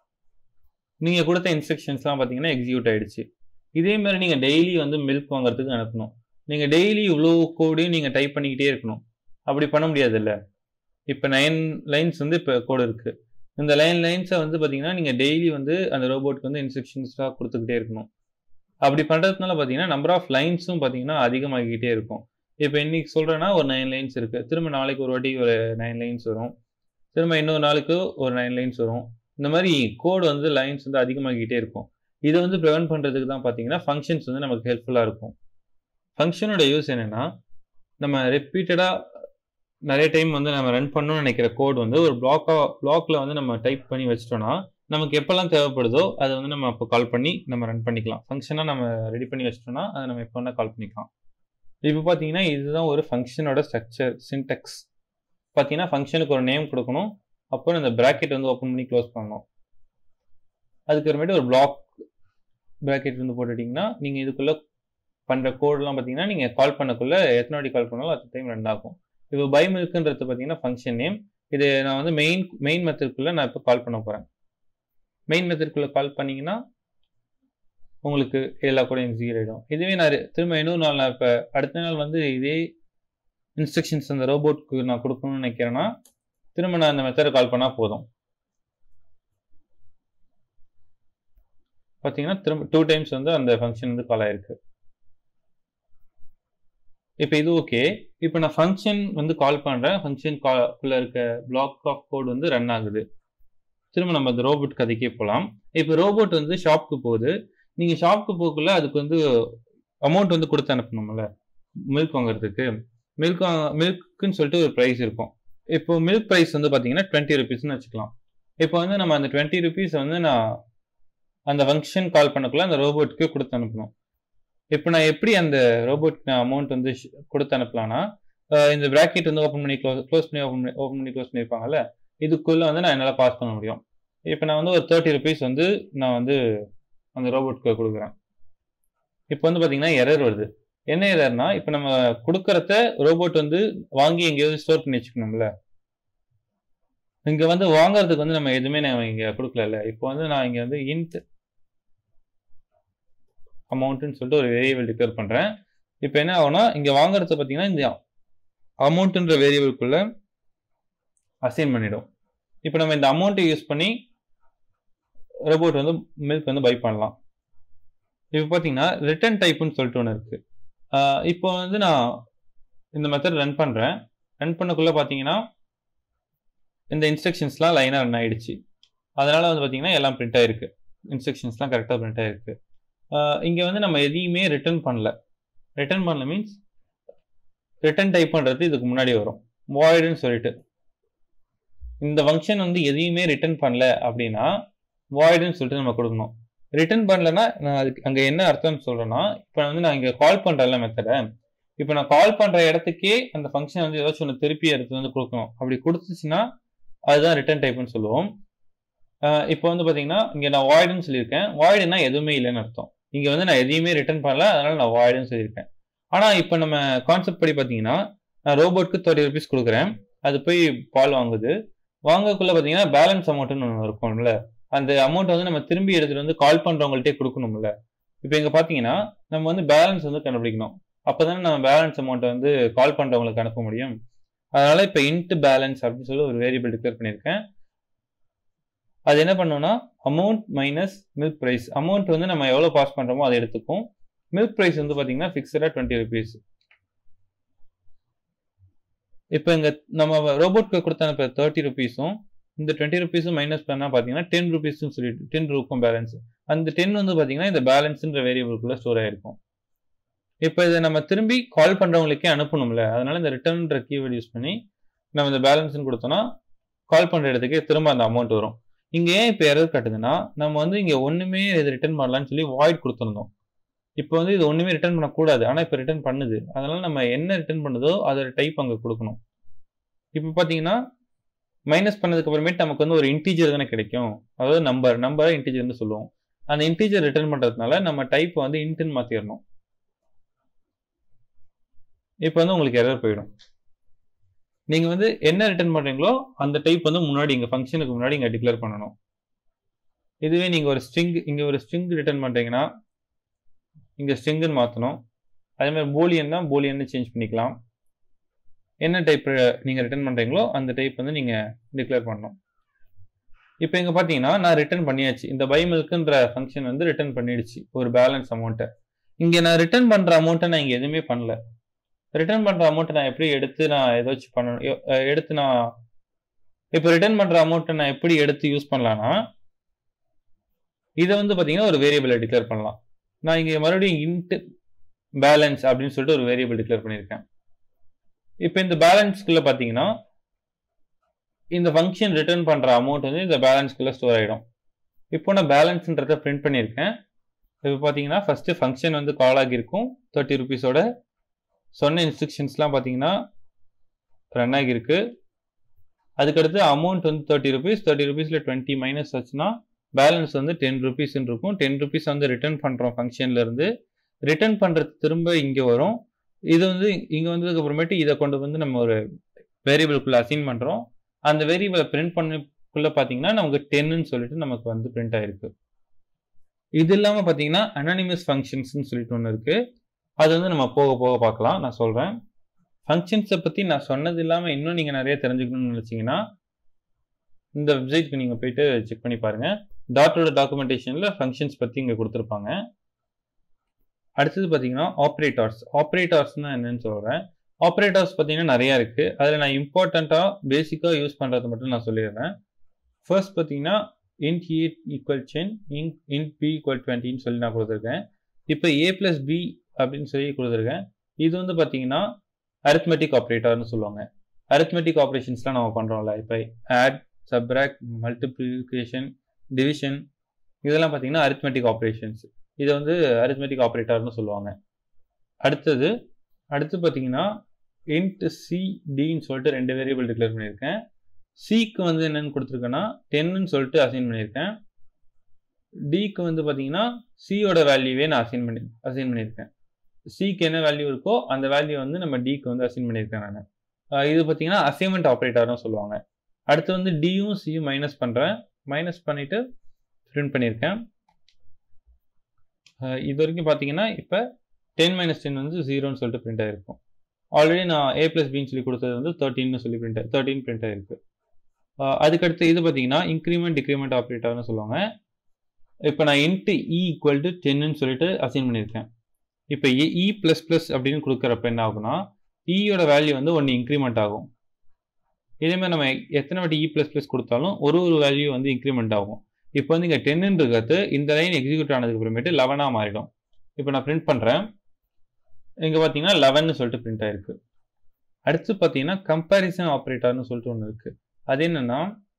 நீங்கள் கொடுத்த இன்ஸ்ட்ரக்ஷன்ஸ்லாம் பார்த்தீங்கன்னா எக்ஸிக்யூட் ஆகிடுச்சு இதே மாதிரி நீங்கள் டெய்லி வந்து மில்க் வாங்குறதுக்கு அனுப்பணும் நீங்கள் டெய்லி இவ்வளோ கோடையும் நீங்கள் டைப் பண்ணிக்கிட்டே இருக்கணும் அப்படி பண்ண முடியாதுல்ல இப்போ நைன் லைன்ஸ் வந்து இப்போ கோடு இருக்குது இந்த லைன் லைன்ஸை வந்து பார்த்தீங்கன்னா நீங்கள் டெய்லி வந்து அந்த ரோபோட்க்கு வந்து இன்ஸ்ட்ரக்ஷன்ஸாக கொடுத்துக்கிட்டே இருக்கணும் அப்படி பண்ணுறதுனால பார்த்தீங்கன்னா நம்பர் ஆஃப் லைன்ஸும் பார்த்தீங்கன்னா அதிகமாகிக்கிட்டே இருக்கும் இப்போ இன்னைக்கு சொல்கிறேன்னா ஒரு நைன் லைன்ஸ் இருக்குது திரும்ப நாளைக்கு ஒரு வாட்டி ஒரு நைன் லைன்ஸ் வரும் திரும்ப இன்னொரு நாளுக்கு ஒரு நைன் லைன்ஸ் வரும் இந்த மாதிரி கோடு வந்து லைன்ஸ் வந்து அதிகமாகிக்கிட்டே இருக்கும் இதை வந்து ப்ரிவென்ட் பண்ணுறதுக்கு தான் பார்த்தீங்கன்னா ஃபங்க்ஷன்ஸ் வந்து நமக்கு ஹெல்ப்ஃபுல்லாக இருக்கும் ஃபங்க்ஷனோட யூஸ் என்னென்னா நம்ம ரிப்பீட்டடாக நிறைய டைம் வந்து நம்ம ரன் பண்ணணும்னு நினைக்கிற கோட் வந்து ஒரு பிளாக்காக பிளாக்ல வந்து நம்ம டைப் பண்ணி வச்சிட்டோம்னா நமக்கு எப்போல்லாம் தேவைப்படுதோ அதை வந்து நம்ம அப்போ கால் பண்ணி நம்ம ரன் பண்ணிக்கலாம் ஃபங்க்ஷனாக நம்ம ரெடி பண்ணி வச்சிட்டோம்னா அதை நம்ம எப்போ வேணால் கால் பண்ணிக்கலாம் இப்போ பார்த்தீங்கன்னா இதுதான் ஒரு ஃபங்க்ஷனோட ஸ்ட்ரக்சர் சின்டெக்ஸ் பார்த்தீங்கன்னா ஃபங்க்ஷனுக்கு ஒரு நேம் கொடுக்கணும் அப்புறம் இந்த ப்ராக்கெட் வந்து ஓப்பன் பண்ணி க்ளோஸ் பண்ணணும் அதுக்கப்புறமேட்டு ஒரு பிளாக் ப்ராக்கெட் வந்து போட்டுட்டிங்கன்னா நீங்கள் இதுக்குள்ளே பண்ணுற கோடெலாம் பார்த்தீங்கன்னா நீங்கள் கால் பண்ணக்குள்ளே எத்தனை வாட்டி கால் பண்ணாலும் அத்தனை டைம் ரன் ஆகும் இப்போ பை மில்க்குன்றது பார்த்தீங்கன்னா ஃபங்க்ஷன் நேம் இது நான் வந்து மெயின் மெயின் மெத்தட்குள்ளே நான் இப்போ கால் பண்ண போகிறேன் மெயின் மெத்தட்குள்ளே கால் பண்ணிங்கன்னா உங்களுக்கு எல்லா கூட எக்ஸிக்யூட் ஆகிடும் இதுவே நான் திரும்ப இன்னொரு நாள் நான் இப்போ அடுத்த நாள் வந்து இதே இன்ஸ்ட்ரக்ஷன்ஸ் அந்த ரோபோட்க்கு நான் கொடுக்கணும்னு நினைக்கிறேன்னா திரும்ப நான் அந்த மெத்தடை கால் பண்ணால் போதும் பார்த்தீங்கன்னா திரும்ப டூ டைம்ஸ் வந்து அந்த ஃபங்க்ஷன் வந்து கால் ஆயிருக்கு இப்போ இது ஓகே இப்போ நான் ஃபங்க்ஷன் வந்து கால் பண்ணுறேன் ஃபங்க்ஷன் கால்குள்ளே இருக்க பிளாக் ஆஃப் கோட் வந்து ரன் ஆகுது திரும்ப நம்ம அந்த ரோபோட் கதைக்கே போகலாம் இப்போ ரோபோட் வந்து ஷாப்க்கு போகுது நீங்கள் ஷாப்க்கு போகக்குள்ள அதுக்கு வந்து அமௌண்ட் வந்து கொடுத்து அனுப்பணும்ல மில்க் வாங்குறதுக்கு மில்க் மில்க்குன்னு சொல்லிட்டு ஒரு ப்ரைஸ் இருக்கும் இப்போ மில்க் ப்ரைஸ் வந்து பார்த்தீங்கன்னா டுவெண்ட்டி ருபீஸ்னு வச்சுக்கலாம் இப்போ வந்து நம்ம அந்த டுவெண்ட்டி ருபீஸ் வந்து நான் அந்த ஃபங்க்ஷன் கால் பண்ணக்குள்ள அந்த ரோபோட்டுக்கு கொடுத்து அனுப்பணும் இப்போ நான் எப்படி அந்த ரோபோட் அமௌண்ட் வந்து ஷ்- கொடுத்து அனுப்பலாம்னா அஹ் இந்த ப்ராக்கெட் வந்து ஓப்பன் பண்ணி க்ளோஸ் க்ளோஸ் பண்ணி ஓப்பன் பண்ணி ஓப்பன் பண்ணி க்ளோஸ் பண்ணியிருப்பாங்கல்ல இதுக்குள்ள வந்து நான் என்னால் பாஸ் பண்ண முடியும் இப்போ நான் வந்து ஒரு தேர்ட்டி ருபீஸ் வந்து நான் வந்து அந்த ரோபோட்க்கு கொடுக்குறேன் இப்போ வந்து பார்த்தீங்கன்னா எரர் வருது என்ன எரர்னா இப்போ நம்ம கொடுக்கறத ரோபோட் வந்து வாங்கி எங்கேயாவது ஸ்டோர் பண்ணி வச்சுக்கணும்ல இங்க வந்து வாங்குறதுக்கு வந்து நம்ம எதுவுமே நம்ம இங்க கொடுக்கல இப்போ வந்து நான் இங்க வந்து இன்ட் அமௌண்ட்னு சொல்லிட்டு ஒரு வேரியபிள் டிக்ளேர் பண்றேன் இப்போ என்ன ஆகும்னா இங்க வாங்குறது பார்த்தீங்கன்னா இந்த அமௌண்ட்ன்ற வேரியபிள்குள்ள அசைன் பண்ணிடும் இப்போ நம்ம இந்த அமௌண்ட்டை யூஸ் பண்ணி ரோபோட் வந்து மில்க் வந்து பை பண்ணலாம் இப்போ பார்த்தீங்கன்னா ரிட்டர்ன் டைப்புன்னு சொல்லிட்டு ஒன்று இருக்கு ஆஹ் இப்போ வந்து நான் இந்த மெத்தட் ரன் பண்றேன் ரன் பண்ணக்குள்ள பார்த்தீங்கன்னா இந்த இன்ஸ்ட்ரக்ஷன்ஸ்லாம் லைனாக ரன் ஆயிடுச்சு அதனால வந்து பார்த்தீங்கன்னா எல்லாம் பிரிண்ட் ஆயிருக்கு இன்ஸ்ட்ரக்ஷன்ஸ்லாம் கரெக்டாக பிரிண்ட் ஆயிருக்கு இங்கே வந்து நம்ம எதையுமே ரிட்டர்ன் பண்ணல ரிட்டர்ன் பண்ணல மீன்ஸ் ரிட்டர்ன் டைப் பண்ணுறது இதுக்கு முன்னாடி வரும் வாய்டுன்னு சொல்லிட்டு இந்த ஃபங்க்ஷன் வந்து எதையுமே ரிட்டர்ன் பண்ணல அப்படின்னா வாய்டுன்னு சொல்லிட்டு நம்ம கொடுக்கணும் ரிட்டர்ன் பண்ணலன்னா நான் அதுக்கு அங்கே என்ன அர்த்தம்னு சொல்கிறேன்னா இப்போ வந்து நான் இங்கே கால் பண்ணுறல மெத்தடை இப்போ நான் கால் பண்ணுற இடத்துக்கே அந்த ஃபங்க்ஷன் வந்து ஏதாச்சும் ஒன்று திருப்பி எடுத்து வந்து கொடுக்கணும் அப்படி கொடுத்துச்சுன்னா அதுதான் ரிட்டர்ன் டைப்னு சொல்லுவோம் அஹ் இப்போ வந்து பார்த்தீங்கன்னா இங்கே நான் வாய்டுன்னு சொல்லியிருக்கேன் வாய்டுனா எதுவுமே இல்லைன்னு அர்த்தம் இங்கே வந்து நான் எதையுமே ரிட்டர்ன் பண்ணல அதனால நான் வாய்டுன்னு சொல்லியிருக்கேன் ஆனால் இப்போ நம்ம கான்செப்ட் படி பார்த்தீங்கன்னா நான் ரோபோட்க்கு தேர்ட்டி ருபீஸ் கொடுக்குறேன் அது போய் பால் வாங்குது வாங்கக்குள்ள பார்த்தீங்கன்னா பேலன்ஸ் அமௌண்ட்னு ஒன்று இருக்கும்ல அந்த அமௌண்ட் வந்து நம்ம திரும்பி எடுத்துட்டு வந்து கால் பண்ணுறவங்கள்ட்டே கொடுக்கணும்ல இப்போ இங்கே பார்த்தீங்கன்னா நம்ம வந்து பேலன்ஸ் வந்து கண்டுபிடிக்கணும் அப்போதானே நம்ம பேலன்ஸ் அமௌண்ட்டை வந்து கால் பண்ணுறவங்களுக்கு அனுப்ப முடியும் அதனால இப்போ இன்ட் பேலன்ஸ் அப்படின்னு சொல்லி ஒரு வேரியபிள் டிக்ளேர் பண்ணியிருக்கேன் அது என்ன பண்ணுவோம்னா amount minus milk price amount வந்து நம்ம எவ்வளோ பாஸ் பண்ணுறோமோ அதை எடுத்துக்கும் மில்க் ப்ரைஸ் வந்து பார்த்தீங்கன்னா ஃபிக்ஸடாக டுவெண்ட்டி ருபீஸ் இப்போ இங்கே நம்ம ரோபோட்க்கு கொடுத்த இப்போ தேர்ட்டி ருபீஸும் இந்த டுவெண்ட்டி ருபீஸும் மைனஸ் பண்ணால் பார்த்தீங்கன்னா டென் ருபீஸ்னு சொல்லிட்டு டென் இருக்கும் பேலன்ஸ் அந்த டென் வந்து பார்த்தீங்கன்னா இந்த பேலன்ஸ்ன்ற வேரியபிள்குள்ளே ஸ்டோர் ஆயிருக்கும் இப்போ இதை நம்ம திரும்பி கால் பண்ணுறவங்களுக்கே அனுப்பணும்ல அதனால இந்த ரிட்டர்ன்ற கீவேர்டு யூஸ் பண்ணி நம்ம இந்த பேலன்ஸ்னு கொடுத்தோம்னா கால் பண்ணுற இடத்துக்கே திரும்ப அந்த அமௌண்ட் வரும் இங்கே ஏன் இப்போ எரர் காட்டுதுன்னா நம்ம வந்து இங்கே ஒன்றுமே இது ரிட்டர்ன் பண்ணலாம்னு சொல்லி வாய்ட் கொடுத்துருந்தோம் இப்போ வந்து இது ஒன்றுமே ரிட்டர்ன் பண்ணக்கூடாது ஆனால் இப்போ ரிட்டர்ன் பண்ணுது அதனால நம்ம என்ன ரிட்டர்ன் பண்ணுதோ அதோட டைப் அங்கே கொடுக்கணும் இப்போ பார்த்தீங்கன்னா மைனஸ் பண்ணதுக்கு அப்புறமேட்டு நமக்கு வந்து ஒரு இன்டீஜர் தானே கிடைக்கும் அதாவது நம்பர் நம்பரை இன்டீஜர்னு சொல்லுவோம் அந்த இன்டீஜர் ரிட்டர்ன் பண்ணுறதுனால நம்ம டைப் வந்து இன்ட்டுன்னு மாற்றிடணும் இப்போ வந்து உங்களுக்கு எரர் போயிடும் நீங்கள் வந்து என்ன ரிட்டர்ன் பண்ணுறீங்களோ அந்த டைப் வந்து முன்னாடி இங்கே ஃபங்க்ஷனுக்கு முன்னாடி இங்கே டிக்ளேர் பண்ணணும் இதுவே நீங்கள் ஒரு ஸ்ட்ரிங் இங்கே ஒரு ஸ்ட்ரிங் ரிட்டர்ன் பண்ணுறீங்கன்னா இங்கே ஸ்ட்ரிங்குன்னு மாற்றணும் அதே மாதிரி போலியன்னா போலியன்னு சேஞ்ச் பண்ணிக்கலாம் என்ன டைப் நீங்கள் ரிட்டர்ன் பண்ணுறீங்களோ அந்த டைப் வந்து நீங்கள் டிக்ளேர் பண்ணணும் இப்போ இங்கே பார்த்தீங்கன்னா நான் ரிட்டர்ன் பண்ணியாச்சு இந்த பை மில்க்குன்ற ஃபங்க்ஷன் வந்து ரிட்டர்ன் பண்ணிடுச்சு ஒரு பேலன்ஸ் அமௌண்ட்டை இங்கே நான் ரிட்டர்ன் பண்ணுற அமௌண்ட்டை நான் இங்கே எதுவுமே பண்ணல ரிட்டர்ன் பண்ணுற அமௌண்ட்டை நான் எப்படி எடுத்து நான் ஏதாச்சும் பண்ணணும் எ- அஹ் எடுத்து நான் இப்போ ரிட்டர்ன் பண்ணுற அமௌண்ட்டை நான் எப்படி எடுத்து யூஸ் பண்ணலான்னா இதை வந்து பார்த்தீங்கன்னா ஒரு வேரியபிளை டிக்ளேர் பண்ணலாம் நான் இங்கே மறுபடியும் இன்ட் பேலன்ஸ் அப்படின்னு சொல்லிட்டு ஒரு வேரியபிள் டிக்ளேர் பண்ணியிருக்கேன் இப்போ இந்த பேலன்ஸ்குள்ளே பார்த்தீங்கன்னா இந்த ஃபங்க்ஷன் ரிட்டர்ன் பண்ணுற அமௌண்ட் வந்து இந்த பேலன்ஸ்குள்ளே ஸ்டோர் ஆகிடும் இப்போ நான் பேலன்ஸ்ன்றதை பிரிண்ட் பண்ணியிருக்கேன் இப்போ பார்த்தீங்கன்னா ஃபஸ்ட்டு ஃபங்க்ஷன் வந்து கால் ஆகியிருக்கும் தேர்ட்டி ருபீஸோட சொன்ன இன்ஸ்ட்ரக்ஷன்ஸ்லாம் பார்த்தீங்கன்னா ரன் ஆகியிருக்கு அதுக்கடுத்து அமௌண்ட் வந்து தேர்ட்டி ருபீஸ் தேர்ட்டி ருபீஸில் டுவெண்ட்டி மைனஸ் ஆச்சுன்னா பேலன்ஸ் வந்து டென் ருபீஸ்ன்னு இருக்கும் டென் ருபீஸ் வந்து ரிட்டர்ன் பண்ணுறோம் ஃபங்க்ஷன்லேருந்து ரிட்டர்ன் பண்ணுறது திரும்ப இங்கே வரும் இது வந்து இங்கே வந்ததுக்கு அப்புறமேட்டு இதை கொண்டு வந்து நம்ம ஒரு வேரியபிளுக்குள்ளே அசைன் பண்ணுறோம் அந்த வேரியபிளை பிரிண்ட் பண்ணக்குள்ளே பார்த்தீங்கன்னா நமக்கு டென்னு சொல்லிட்டு நமக்கு வந்து பிரிண்ட் ஆயிருக்கு இது இல்லாமல் பார்த்தீங்கன்னா அனானிமஸ் ஃபங்க்ஷன்ஸ்னு சொல்லிட்டு ஒன்று இருக்குது அது வந்து நம்ம போக போக பார்க்கலாம் நான் சொல்கிறேன் ஃபங்க்ஷன்ஸை பற்றி நான் சொன்னது இல்லாமல் இன்னும் நீங்கள் நிறைய தெரிஞ்சுக்கணும்னு நினச்சிங்கன்னா இந்த வெப்சைட்க்கு நீங்கள் போயிட்டு செக் பண்ணி பாருங்கள் டாட்டோட டாக்குமெண்டேஷனில் ஃபங்க்ஷன்ஸ் பற்றி இங்கே கொடுத்துருப்பாங்க அடுத்தது பார்த்தீங்கன்னா ஆப்ரேட்டர்ஸ் ஆப்ரேட்டர்ஸ்னா என்னன்னு சொல்கிறேன் ஆப்ரேட்டர்ஸ் பார்த்தீங்கன்னா நிறையா இருக்குது அதில் நான் இம்பார்ட்டண்ட்டாக பேசிக்காக யூஸ் பண்ணுறது மட்டும் நான் சொல்லிடுறேன் ஃபர்ஸ்ட் பார்த்தீங்கன்னா int A equal ten in int B equal டுவெண்ட்டின்னு சொல்லி நான் கொடுத்துருக்கேன் இப்போ ஏ பிளஸ் பி அப்படின்னு சொல்லி கொடுத்துருக்கேன் இது வந்து பார்த்தீங்கன்னா அரித்மெட்டிக் ஆப்ரேட்டர்னு சொல்லுவாங்க அரித்மெட்டிக் ஆப்ரேஷன்ஸ்லாம் நம்ம பண்ணுறோம்ல இப்போ ஆட் சப்ராக்ட் மல்டிப்ளிகேஷன் டிவிஷன் இதெல்லாம் பார்த்தீங்கன்னா அரித்மெட்டிக் ஆப்ரேஷன்ஸ் இதை வந்து அரித்மெட்டிக் ஆப்ரேட்டர்னு சொல்லுவாங்க அடுத்தது அடுத்து பார்த்தீங்கன்னா இன்ட் சி டின்னு சொல்லிட்டு ரெண்டு வேரியபிள் டிக்ளேர் பண்ணியிருக்கேன் சிக்கு வந்து என்னென்னு கொடுத்துருக்கேன்னா டென்னு சொல்லிட்டு அசைன் பண்ணியிருக்கேன் டிக்கு வந்து பார்த்தீங்கன்னா சியோட வேல்யூவே நான் அசைன் பண்ணி அசைன் பண்ணியிருக்கேன் சிக்கு என்ன வேல்யூ இருக்கோ அந்த வேல்யூ வந்து நம்ம டிக்கு வந்து அசைன் பண்ணியிருக்கேன் நான் இது பார்த்தீங்கன்னா அசைன்மெண்ட் ஆப்ரேட்டர்னு சொல்லுவாங்க அடுத்து வந்து டியும் சியும் மைனஸ் பண்ணுறேன் மைனஸ் பண்ணிவிட்டு பிரிண்ட் பண்ணியிருக்கேன் இது வரைக்கும் பார்த்தீங்கன்னா இப்போ டென் மைனஸ் டென் வந்து ஜீரோன்னு சொல்லிட்டு பிரிண்ட் ஆகிருக்கும் ஆல்ரெடி நான் ஏ ப்ளஸ் பின்னு சொல்லி கொடுத்தது வந்து தேர்ட்டின்னு சொல்லி பிரிண்ட் தேர்ட்டின் பிரிண்ட் ஆகிருக்கு அதுக்கடுத்து இது பார்த்தீங்கன்னா இன்க்ரிமெண்ட் டிக்ரிமெண்ட் ஆப்ரேட்டர்னு சொல்லுவாங்க இப்போ நான் இன்ட்டு இ ஈக்குவல் டு டென்னு சொல்லிட்டு அசைன் பண்ணியிருக்கேன் இப்போ இ ப்ளஸ் ப்ளஸ் அப்படின்னு கொடுக்குறப்ப என்ன ஆகும்னா இயோட வேல்யூ வந்து ஒன்று இன்க்ரிமெண்ட் ஆகும் இதேமாதிரி நம்ம எத்தனை வாட்டி இ ப்ளஸ் ப்ளஸ் கொடுத்தாலும் ஒரு ஒரு வேல்யூ வந்து இன்க்ரிமெண்ட் ஆகும் இப்போ வந்து இங்கே டென்னுன்றது இந்த லைன் எக்ஸிக்யூட் ஆனதுக்கு அப்புறமேட்டு லெவனாக மாறிடும் இப்போ நான் பிரிண்ட் பண்ணுறேன் இங்கே பார்த்தீங்கன்னா லெவன்னு சொல்லிட்டு பிரிண்ட் ஆயிருக்கு அடுத்து பார்த்தீங்கன்னா கம்பேரிசன் ஆப்ரேட்டர்னு சொல்லிட்டு ஒன்று இருக்குது அது என்னன்னா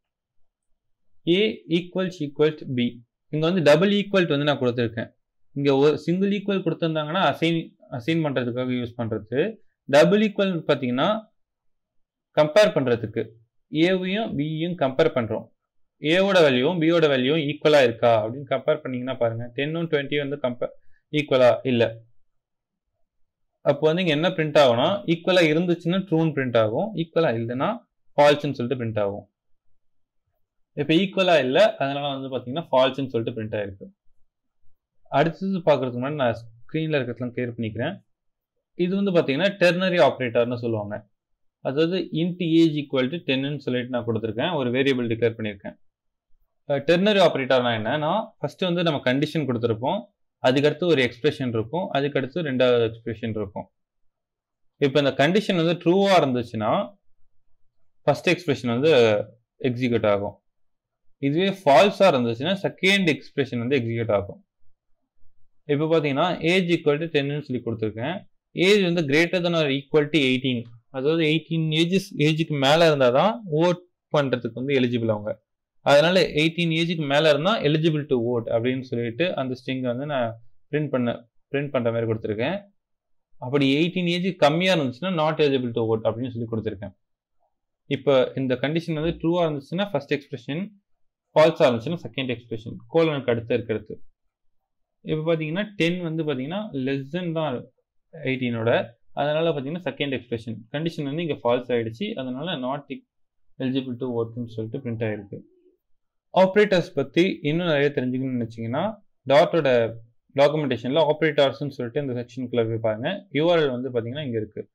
ஏ ஈக்குவல்ஸ் ஈக்குவல்ஸ் பி இங்கே வந்து டபுள் ஈக்குவல்ட் வந்து நான் கொடுத்துருக்கேன் இங்கே ஒரு சிங்கிள் ஈக்குவல் கொடுத்துருந்தாங்கன்னா அசைன் அசைன் பண்ணுறதுக்காக யூஸ் பண்ணுறது டபுள் ஈக்குவல் பார்த்தீங்கன்னா கம்பேர் பண்ணுறதுக்கு ஏவையும் பியும் கம்பேர் பண்ணுறோம் ஏவோட வேல்யூவும் பியோட வேல்யூவும் ஈக்குவலாக இருக்கா அப்படின்னு கம்பேர் பண்ணிங்கன்னா பாருங்கள் டென்னும் டுவெண்ட்டி வந்து கம்பேர் ஈக்குவலாக இல்லை அப்போ வந்து இங்கே என்ன பிரிண்ட் ஆகும்னா ஈக்குவலாக இருந்துச்சுன்னா ட்ரூன்னு பிரிண்ட் ஆகும் ஈக்குவலாக இல்லைன்னா ஃபால்ஸ்ன்னு சொல்லிட்டு பிரிண்ட் ஆகும் இப்போ ஈக்குவலாக இல்லை அதனால வந்து பார்த்தீங்கன்னா ஃபால்ஸ்ன்னு சொல்லிட்டு பிரிண்ட் ஆயிருக்கு அடுத்தது பார்க்குறதுக்கு முன்னாடி நான் ஸ்க்ரீனில் இருக்கிறதுலாம் கிளியர் பண்ணிக்கிறேன் இது வந்து பார்த்தீங்கன்னா டெர்னரி ஆப்ரேட்டர்னு சொல்லுவாங்க அதாவது இன்ட் ஏஜ் ஈக்குவல் டு டென்னு சொல்லிட்டு நான் கொடுத்துருக்கேன் ஒரு வேரியபிள் டிக்ளேர் பண்ணியிருக்கேன் டெர்னரி ஆப்ரேட்டர்னா என்னன்னா ஃபர்ஸ்ட் வந்து நம்ம கண்டிஷன் கொடுத்துருப்போம் அதுக்கடுத்து ஒரு எக்ஸ்பிரஷன் இருக்கும் அதுக்கடுத்து ரெண்டாவது எக்ஸ்பிரஷன் இருக்கும் இப்போ இந்த கண்டிஷன் வந்து ட்ரூவாக இருந்துச்சுன்னா ஃபர்ஸ்ட் எக்ஸ்பிரஷன் வந்து எக்ஸிக்யூட் ஆகும் இதுவே ஃபால்ஸாக இருந்துச்சுன்னா செகண்ட் எக்ஸ்பிரஷன் வந்து எக்ஸிக்யூட் ஆகும் இப்போ பார்த்தீங்கன்னா ஏஜ் ஈக்குவல் டு டென்னு சொல்லி கொடுத்துருக்கேன் ஏஜ் வந்து greater than or equal to eighteen அதாவது எயிட்டீன் ஏஜஸ் ஏஜுக்கு மேலே இருந்தால் தான் ஓட் பண்ணுறதுக்கு வந்து எலிஜிபிள் அவங்க அதனால எயிட்டீன் ஏஜுக்கு மேலே இருந்தால் எலிஜிபிள் டு ஓட் அப்படின்னு சொல்லிட்டு அந்த ஸ்ட்ரிங்கை வந்து நான் பிரிண்ட் பண்ண பிரிண்ட் பண்ணுற மாதிரி கொடுத்துருக்கேன் அப்படி எயிட்டீன் ஏஜ் கம்மியாக இருந்துச்சுன்னா நாட் எலிஜிபிள் டு ஓட் அப்படின்னு சொல்லி கொடுத்துருக்கேன் இப்போ இந்த கண்டிஷன் வந்து ட்ரூவாக இருந்துச்சுன்னா ஃபர்ஸ்ட் எக்ஸ்பிரஷன் ஃபால்ஸாக இருந்துச்சுன்னா செகண்ட் எக்ஸ்பிரஷன் கோலனுக்கு அடுத்து இருக்கிறது இப்போ பார்த்தீங்கன்னா டென் வந்து பார்த்தீங்கன்னா லெஸ் தென் தான் எயிட்டீனோட அதனால பார்த்தீங்கன்னா செகண்ட் எக்ஸ்பிரஷன் கண்டிஷன் வந்து இங்கே ஃபால்ஸ் ஆகிடுச்சு அதனால நாட் எலிஜிபிள் டு ஓட்டுன்னு சொல்லிட்டு பிரிண்ட் ஆகிருக்கு ஆப்ரேட்டர்ஸ் பற்றி இன்னும் நிறைய தெரிஞ்சுக்கணும்னு நினச்சிங்கன்னா டாட்டோட டாக்குமெண்டேஷனில் ஆப்ரேட்டர்ஸ்னு சொல்லிட்டு இந்த செக்ஷனுக்குள்ளே போய் பாருங்க யூஆர்எல் வந்து பார்த்தீங்கன்னா இங்கே இருக்குது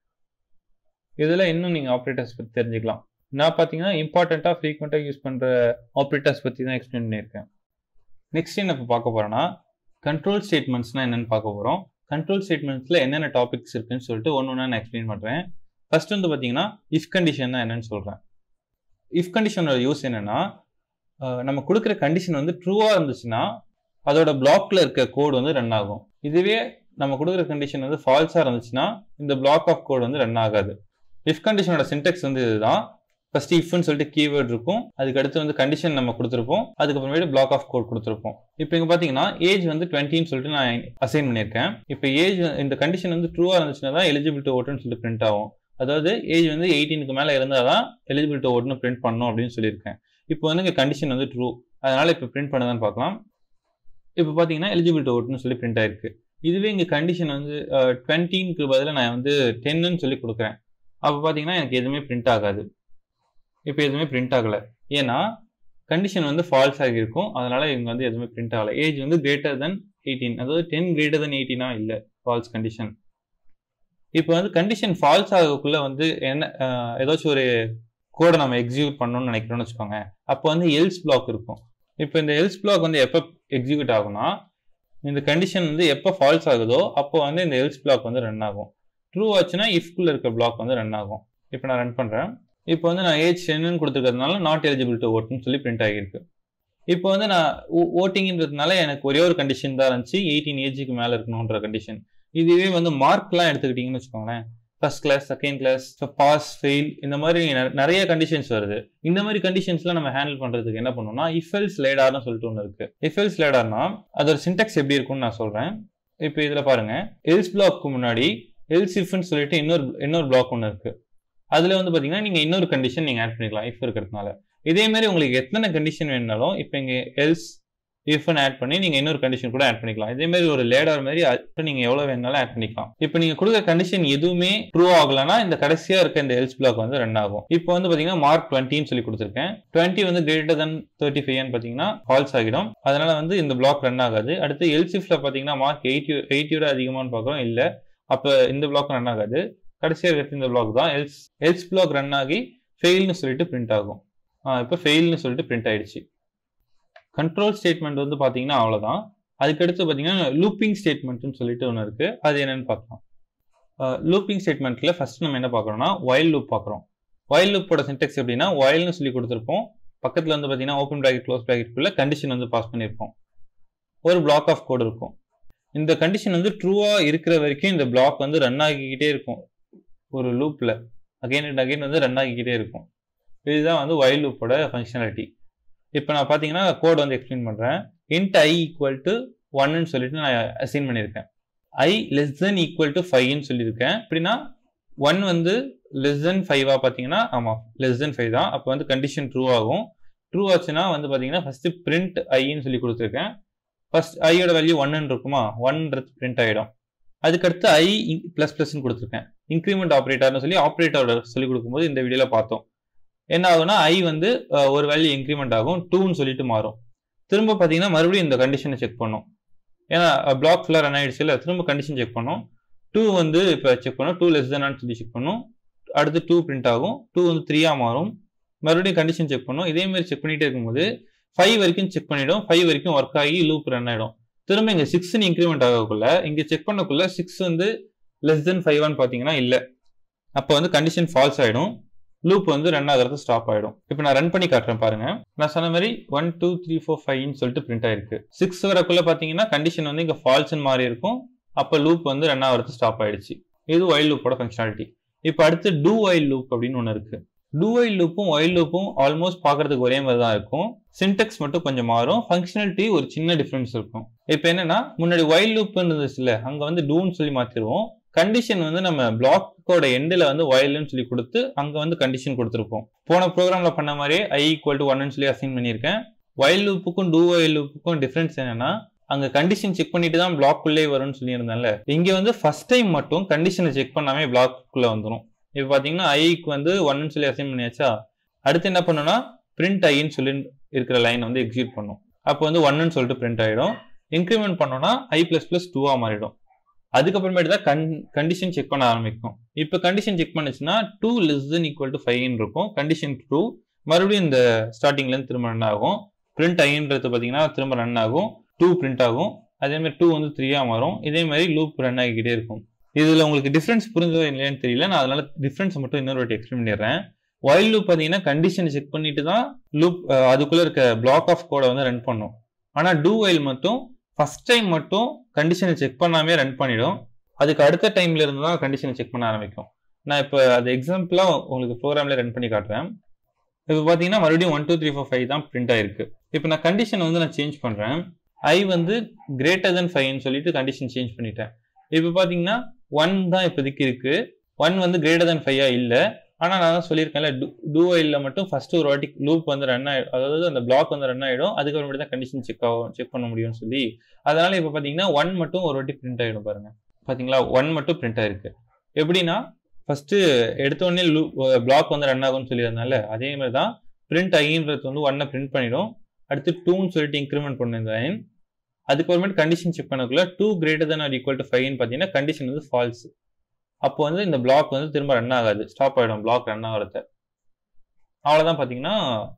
இதில் இன்னும் நீங்கள் ஆப்ரேட்டர்ஸ் பற்றி தெரிஞ்சுக்கலாம் நான் பார்த்தீங்கன்னா இம்பார்ட்டண்ட்டாக ஃப்ரீக்வெண்ட்டாக யூஸ் பண்ணுற ஆப்ரேட்டர்ஸ் பற்றி தான் எக்ஸ்பிளைன் பண்ணியிருக்கேன் நெக்ஸ்ட் என்ன இப்போ பார்க்க போகிறோன்னா கண்ட்ரோல் ஸ்டேட்மெண்ட்ஸ்னால் என்னென்னு பார்க்க போகிறோம் கண்ட்ரோல் ஸ்டேட்மெண்ட்ஸில் என்னென்ன டாபிக்ஸ் இருக்குன்னு சொல்லிட்டு ஒன்று ஒன்றா நான் எக்ஸ்பிளைன் பண்ணுறேன் ஃபர்ஸ்ட் வந்து பார்த்தீங்கன்னா இஃப் கண்டிஷன் தான் என்னன்னு சொல்கிறேன் இஃப் கண்டிஷனோட யூஸ் என்னென்னா நம்ம கொடுக்குற கண்டிஷன் வந்து ட்ரூவாக இருந்துச்சுன்னா அதோட பிளாக்ல இருக்க கோடு வந்து ரன் ஆகும் இதுவே நம்ம கொடுக்குற கண்டிஷன் வந்து ஃபால்ஸாக இருந்துச்சுன்னா இந்த பிளாக் ஆஃப் கோட் வந்து ரன் ஆகாது இஃப் கண்டிஷனோட சின்டெக்ஸ் வந்து இதுதான் ஃபர்ஸ்ட் இஃப்னு சொல்லிட்டு கீவேர்ட் இருக்கும் அதுக்கு அடுத்து வந்து கண்டிஷன் நம்ம கொடுத்துருப்போம் அதுக்கப்புறமேட்டு பிளாக் ஆஃப் கோட் கொடுத்துருப்போம் இப்போ இங்கே பார்த்தீங்கன்னா ஏஜ் வந்து டுவெண்ட்டின்னு சொல்லிட்டு நான் அசைன் பண்ணியிருக்கேன் இப்போ ஏஜ் இந்த கண்டிஷன் வந்து ட்ரூவாக இருந்துச்சுன்னா தான் எலிஜிபிள் டு ஓட்டுன்னு சொல்லிட்டு பிரிண்ட் ஆகும் அதாவது ஏஜ் வந்து எயிட்டீனுக்கு மேலே இருந்தால் தான் எலிஜிபிள் டு ஓட்டுன்னு பிரிண்ட் பண்ணணும் அப்படின்னு சொல்லியிருக்கேன் இப்போ வந்து இங்கே கண்டிஷன் வந்து ட்ரூ அதனால இப்போ பிரிண்ட் பண்ணதான் பார்க்கலாம் இப்போ பார்த்தீங்கன்னா எலிஜிபிள் டு ஓட்டுன்னு சொல்லி பிரிண்ட் ஆயிருக்கு இதுவே இங்கே கண்டிஷன் வந்து டுவெண்ட்டிக்கு பதிலாக நான் வந்து டென்னுன்னு சொல்லி கொடுக்குறேன் அப்போ பார்த்தீங்கன்னா எனக்கு எதுவுமே பிரிண்ட் ஆகாது இப்போ எதுவுமே பிரிண்ட் ஆகலை ஏன்னா கண்டிஷன் வந்து ஃபால்ஸ் ஆகியிருக்கும் அதனால இவங்க வந்து எதுவுமே பிரிண்ட் ஆகலை ஏஜ் வந்து கிரேட்டர் தென் எயிட்டீன் அதாவது டென் கிரேட்டர் தென் எயிட்டீனா இல்லை ஃபால்ஸ் கண்டிஷன் இப்போ வந்து கண்டிஷன் ஃபால்ஸ் ஆகக்குள்ள வந்து என்ன ஏதாச்சும் ஒரு கோடை நம்ம எக்ஸிக்யூட் பண்ணணும்னு நினைக்கிறோம்னு வச்சுக்கோங்க அப்போ வந்து எல்ஸ் பிளாக் இருக்கும் இப்போ இந்த எல்ஸ் பிளாக் வந்து எப்போ எக்ஸிக்யூட் ஆகும்னா இந்த கண்டிஷன் வந்து எப்போ ஃபால்ஸ் ஆகுதோ அப்போ வந்து இந்த எல்ஸ் பிளாக் வந்து ரன் ஆகும் ட்ரூ ஆச்சுன்னா இஃப்குள்ள இருக்க பிளாக் வந்து ரன் ஆகும் இப்போ நான் ரன் பண்ணுறேன் இப்போ வந்து நான் ஏஜ் டென்னு கொடுத்துருக்கிறதுனால நாட் எலிஜிபிள் டு ஓட்டுன்னு சொல்லி பிரிண்ட் ஆகியிருக்கு இப்போ வந்து நான் ஓட்டிங்கிறதுனால எனக்கு ஒரே ஒரு கண்டிஷன் தான் இருந்துச்சு எயிட்டீன் ஏஜுக்கு மேலே இருக்கணுன்ற கண்டிஷன் இதுவே வந்து மார்க்லாம் எடுத்துக்கிட்டீங்கன்னு வச்சுக்கோங்களேன் first class second class pass fail இந்த மாதிரி நெ- நிறைய கண்டிஷன்ஸ் வருது இந்த மாதிரி கண்டிஷன்ஸ்லாம் நம்ம ஹேண்டில் பண்றதுக்கு என்ன பண்ணணும்னா இஃபெல்ஸ் லேடார்னு சொல்லிட்டு ஒன்று இருக்கு இஃபெல்ஸ் லேடார்னா அதோட சின்டெக்ஸ் எப்படி இருக்கும்னு நான் சொல்றேன் இப்போ இதுல பாருங்க எல்ஸ் பிளாக்கு முன்னாடி எல்ஸ் இஃப்னு சொல்லிட்டு இன்னொரு இன்னொரு பிளாக் ஒன்று இருக்கு அதுல வந்து பாத்தீங்கன்னா நீங்க இன்னொரு கண்டிஷன் நீங்க ஆட் பண்ணிக்கலாம் இஃப் இருக்கிறதுனால இதே மாதிரி உங்களுக்கு எத்தனை கண்டிஷன் வேணுனாலும் இப்போ இங்க எல்ஸ் இஃப்னு ஆட் பண்ணி நீங்க இன்னொரு கண்டிஷன் கூட ஆட் பண்ணிக்கலாம் இதே மாதிரி ஒரு லேடர் மாதிரி அது நீங்க எவ்வளவு வேணாலும் ஆட் பண்ணிக்கலாம் இப்போ நீங்க கொடுக்குற கண்டிஷன் எதுவுமே ட்ரூ ஆகலனா இந்த கடைசியா இருக்க இந்த எல்ஸ் பிளாக் வந்து ரன் ஆகும் இப்போ வந்து பாத்தீங்கன்னா மார்க் டுவெண்ட்டின்னு சொல்லி கொடுத்துருக்கேன் டுவெண்ட்டி வந்து கிரேட்டர் தன் தேர்ட்டி ஃபைவ்னு பாத்தீங்கன்னா ஃபால்ஸ் ஆகிடும் அதனால வந்து இந்த பிளாக் ரன் ஆகாது அடுத்து எல்சிஃப்ல பாத்தீங்கன்னா மார்க் எயிட்டி எயிட்டியோட அதிகமானு பார்க்குறோம் இல்ல அப்ப இந்த பிளாக் ரன் ஆகாது கடைசியா இருக்கிற இந்த பிளாக் தான் எல்ஸ் எல்ஸ் பிளாக் ரன் ஆகி ஃபெயில்னு சொல்லிட்டு பிரிண்ட் ஆகும் இப்போ ஃபெயில்னு சொல்லிட்டு பிரிண்ட் ஆயிடுச்சு கண்ட்ரோல் ஸ்டேட்மெண்ட் வந்து பார்த்தீங்கன்னா அவ்வளோதான் அதுக்கடுத்து பார்த்தீங்கன்னா லூப்பிங் ஸ்டேட்மெண்ட்னு சொல்லிட்டு ஒன்று இருக்கு அது என்னன்னு பார்க்கலாம் லூப்பிங் ஸ்டேட்மெண்ட்ல ஃபர்ஸ்ட் நம்ம என்ன பார்க்குறோம்னா ஒயில் லூப் பார்க்குறோம் ஒயில் லூப்போட சின்டெக்ஸ் எப்படின்னா ஒயில்னு சொல்லி கொடுத்துருப்போம் பக்கத்தில் வந்து பார்த்தீங்கன்னா ஓப்பன் ப்ராக்கெட் க்ளோஸ் ப்ராக்கெட்குள்ள கண்டிஷன் வந்து பாஸ் பண்ணியிருப்போம் ஒரு பிளாக் ஆஃப் கோட் இருக்கும் இந்த கண்டிஷன் வந்து ட்ரூவா இருக்கிற வரைக்கும் இந்த பிளாக் வந்து ரன் ஆகிக்கிட்டே இருக்கும் ஒரு லூப்ல அகைன் அண்ட் அகைன் வந்து ரன் ஆகிக்கிட்டே இருக்கும் இதுதான் வந்து ஒயில் லூப்போட ஃபங்க்ஷனாலிட்டி இப்போ நான் பார்த்தீங்கன்னா கோட் வந்து எக்ஸ்பிளைன் பண்ணுறேன் இன்ட் ஐ ஈக்குவல் டு ஒன்னு சொல்லிட்டு நான் அசைன் பண்ணியிருக்கேன் I less than equal to ஃபைவ்னு சொல்லியிருக்கேன் அப்படின்னா ஒன் வந்து லெஸ் தென் ஃபைவா பார்த்தீங்கன்னா ஆமாம் லெஸ் தென் ஃபைவ் தான் அப்போ வந்து கண்டிஷன் ட்ரூ ஆகும் ட்ரூ ஆச்சுன்னா வந்து பார்த்தீங்கன்னா ஃபர்ஸ்ட் பிரிண்ட் ஐன்னு சொல்லி கொடுத்துருக்கேன் ஃபர்ஸ்ட் ஐயோட வேல்யூ ஒன்னு இருக்குமா ஒன்றது பிரிண்ட் ஆகிடும் அதுக்கடுத்து ஐ ப்ளஸ் ப்ளஸ்ன்னு கொடுத்துருக்கேன் இன்க்ரிமெண்ட் ஆப்ரேட்டர்னு சொல்லி ஆப்ரேட்டரோட சொல்லி கொடுக்கும்போது இந்த வீடியோவில் பார்த்தோம் என்ன ஆகும்னா ஐ வந்து அஹ், ஒரு வேல்யூ இன்க்ரிமெண்ட் ஆகும் டூன்னு சொல்லிட்டு மாறும் திரும்ப பார்த்தீங்கன்னா மறுபடியும் இந்த கண்டிஷனை செக் பண்ணும் ஏன்னா பிளாக் ஃபுல்லாக ரன் ஆயிடுச்சு இல்லை திரும்ப கண்டிஷன் செக் பண்ணும் டூ வந்து இப்போ செக் பண்ணும் டூ லெஸ் தானான்னு சொல்லி செக் பண்ணும் அடுத்து டூ பிரிண்ட் ஆகும் டூ வந்து த்ரீயாக மாறும் மறுபடியும் கண்டிஷன் செக் பண்ணும் இதே மாதிரி செக் பண்ணிட்டே இருக்கும்போது ஃபைவ் வரைக்கும் செக் பண்ணிடும் ஃபைவ் வரைக்கும் ஒர்க் ஆகி லூப் ரன் ஆகிடும் திரும்ப இங்கே சிக்ஸ்னு இன்க்ரிமெண்ட் ஆகக்குள்ள இங்கே செக் பண்ணக்குள்ள சிக்ஸ் வந்து லெஸ் தென் ஃபைவான்னு பார்த்தீங்கன்னா இல்லை அப்போ வந்து கண்டிஷன் ஃபால்ஸ் ஆகிடும் லூப் வந்து ரன் ஆகிறது ஸ்டாப் ஆகிடும் இப்போ நான் ரன் பண்ணி காட்டுறேன் பாருங்க நான் சொன்ன மாதிரி ஒன் டூ த்ரீ ஃபோர் ஃபைவ்னு சொல்லிட்டு பிரிண்ட் ஆயிருக்கு சிக்ஸ் வரக்குள்ள பார்த்தீங்கன்னா கண்டிஷன் வந்து இங்கே ஃபால்ஸ்னு மாறி இருக்கும் அப்போ லூப் வந்து ரன் ஆகிறது ஸ்டாப் ஆயிடுச்சு இது ஒயில் லூப்போட ஃபங்க்ஷனாலிட்டி இப்போ அடுத்து டூ ஒயில் லூப் அப்படின்னு ஒன்று இருக்கு டூ ஒயில் லூப்பும் ஒயில் லூப்பும் ஆல்மோஸ்ட் பார்க்கறதுக்கு ஒரே மாதிரி தான் இருக்கும் சின்டெக்ஸ் மட்டும் கொஞ்சம் மாறும் ஃபங்க்ஷனாலிட்டி ஒரு சின்ன டிஃப்ரென்ஸ் இருக்கும் இப்போ என்னன்னா முன்னாடி ஒயில் லூப்னு இருந்துச்சுல அங்கே வந்து டூன்னு சொல்லி மாற்றிடுவோம் கண்டிஷன் வந்து நம்ம பிளாக்கோட எண்டில் வந்து ஒயில்னு சொல்லி கொடுத்து அங்கே வந்து கண்டிஷன் கொடுத்துருப்போம் போன ப்ரோக்ராமில் பண்ண மாதிரியே ஐ ஈக்குவல் டு ஒன்னு சொல்லி அசைன் பண்ணியிருக்கேன் ஒயில் லூப்புக்கும் டூ ஒயில் லூப்புக்கும் டிஃப்ரென்ஸ் என்னன்னா அங்க கண்டிஷன் செக் பண்ணிட்டு தான் பிளாக்குள்ளே வரும்னு சொல்லியிருந்தேன்ல இங்க வந்து ஃபர்ஸ்ட் டைம் மட்டும் கண்டிஷனை செக் பண்ணாமே பிளாக்குள்ள வந்துடும் இப்போ பாத்தீங்கன்னா ஐக்கு வந்து ஒன்னு சொல்லி அசைன் பண்ணியாச்சா அடுத்து என்ன பண்ணுன்னா பிரிண்ட் ஐன்னு சொல்லி இருக்கிற லைன் வந்து எக்ஸிக்யூட் பண்ணும் அப்போ வந்து ஒன்னு சொல்லிட்டு பிரிண்ட் ஆயிடும் இன்க்ரிமெண்ட் பண்ணோம்னா ஐ பிளஸ் பிளஸ் டூவா மாறிடும் அதுக்கப்புறமேட்டு தான் கன் கண்டிஷன் செக் பண்ண ஆரம்பிக்கும் இப்போ கண்டிஷன் செக் பண்ணுச்சுன்னா two less than equal to ஃபைவ்னு இருக்கும் கண்டிஷன் ட்ரூ மறுபடியும் இந்த ஸ்டார்டிங்ல இருந்து திரும்ப ரன் ஆகும் பிரிண்ட் ஐன்றது பார்த்தீங்கன்னா திரும்ப ரன் ஆகும் டூ பிரிண்ட் ஆகும் அதே மாதிரி டூ வந்து த்ரீயா மாறும் இதே மாதிரி லூப் ரன் ஆகிக்கிட்டே இருக்கும் இதுல உங்களுக்கு டிஃப்ரென்ஸ் புரிஞ்சதோ இல்லையான்னு தெரியல நான் அதனால டிஃப்ரென்ஸ் மட்டும் இன்னொரு வாட்டி எக்ஸ்பிளைன் பண்ணிடுறேன் ஒயில் லூப் பார்த்தீங்கன்னா கண்டிஷனை செக் பண்ணிட்டு தான் லூப் அதுக்குள்ள இருக்க பிளாக் ஆஃப் கோடை வந்து ரன் பண்ணும் ஆனா டூ ஒயில் மட்டும் ஃபர்ஸ்ட் டைம் மட்டும் கண்டிஷனை செக் பண்ணாமே ரன் பண்ணிடும் அதுக்கு அடுத்த டைம்ல இருந்து தான் கண்டிஷனை செக் பண்ண ஆரம்பிக்கும் நான் இப்போ அது எக்ஸாம்பிளா உங்களுக்கு ப்ரோக்ராம்ல ரன் பண்ணி காட்டுறேன் இப்போ பார்த்தீங்கன்னா மறுபடியும் one two three four five தான் பிரிண்ட் ஆயிருக்கு இப்போ நான் கண்டிஷன் வந்து நான் சேஞ்ச் பண்றேன் ஐ வந்து கிரேட்டர் தென் ஃபைவ்னு சொல்லிட்டு கண்டிஷன் சேஞ்ச் பண்ணிட்டேன் இப்போ பார்த்தீங்கன்னா ஒன் தான் இப்போதைக்கு இருக்கு ஒன் வந்து கிரேட்டர் தென் ஃபைவா இல்லை ஆனால் நான் தான் சொல்லியிருக்கேன்ல டூ இல்லை மட்டும் ஃபர்ஸ்ட் ஒரு வாட்டி லூப் வந்து ரன் ஆயிடும் அதாவது அந்த பிளாக் வந்து ரன் ஆயிடும் அதுக்கப்புறமேட்டு தான் கண்டிஷன் செக் ஆகும் செக் பண்ண முடியும்னு சொல்லி அதனால இப்போ பார்த்தீங்கன்னா ஒன் மட்டும் ஒரு வாட்டி பிரிண்ட் ஆகிடும் பாருங்க பார்த்தீங்களா ஒன் மட்டும் பிரிண்ட் ஆயிருக்கு எப்படின்னா ஃபர்ஸ்ட் எடுத்த உடனே லூ பிளாக் வந்து ரன் ஆகும்னு சொல்லியிருந்தால அதே மாதிரி தான் பிரிண்ட் ஐன்றது வந்து ஒன்னை பிரிண்ட் பண்ணிடும் அடுத்து டூன்னு சொல்லிட்டு இன்க்ரிமெண்ட் பண்ண இந்த லைன் அதுக்கப்புறமேட்டு கண்டிஷன் செக் பண்ணக்குள்ள two greater than or equal to ஃபைவ்னு பார்த்தீங்கன்னா கண்டிஷன் வந்து ஃபால்ஸ் அப்போ வந்து இந்த பிளாக் வந்து திரும்ப ரன் ஆகாது ஸ்டாப் ஆகிடும் பிளாக் ரன் ஆகிறத அவ்வளோதான் பார்த்தீங்கன்னா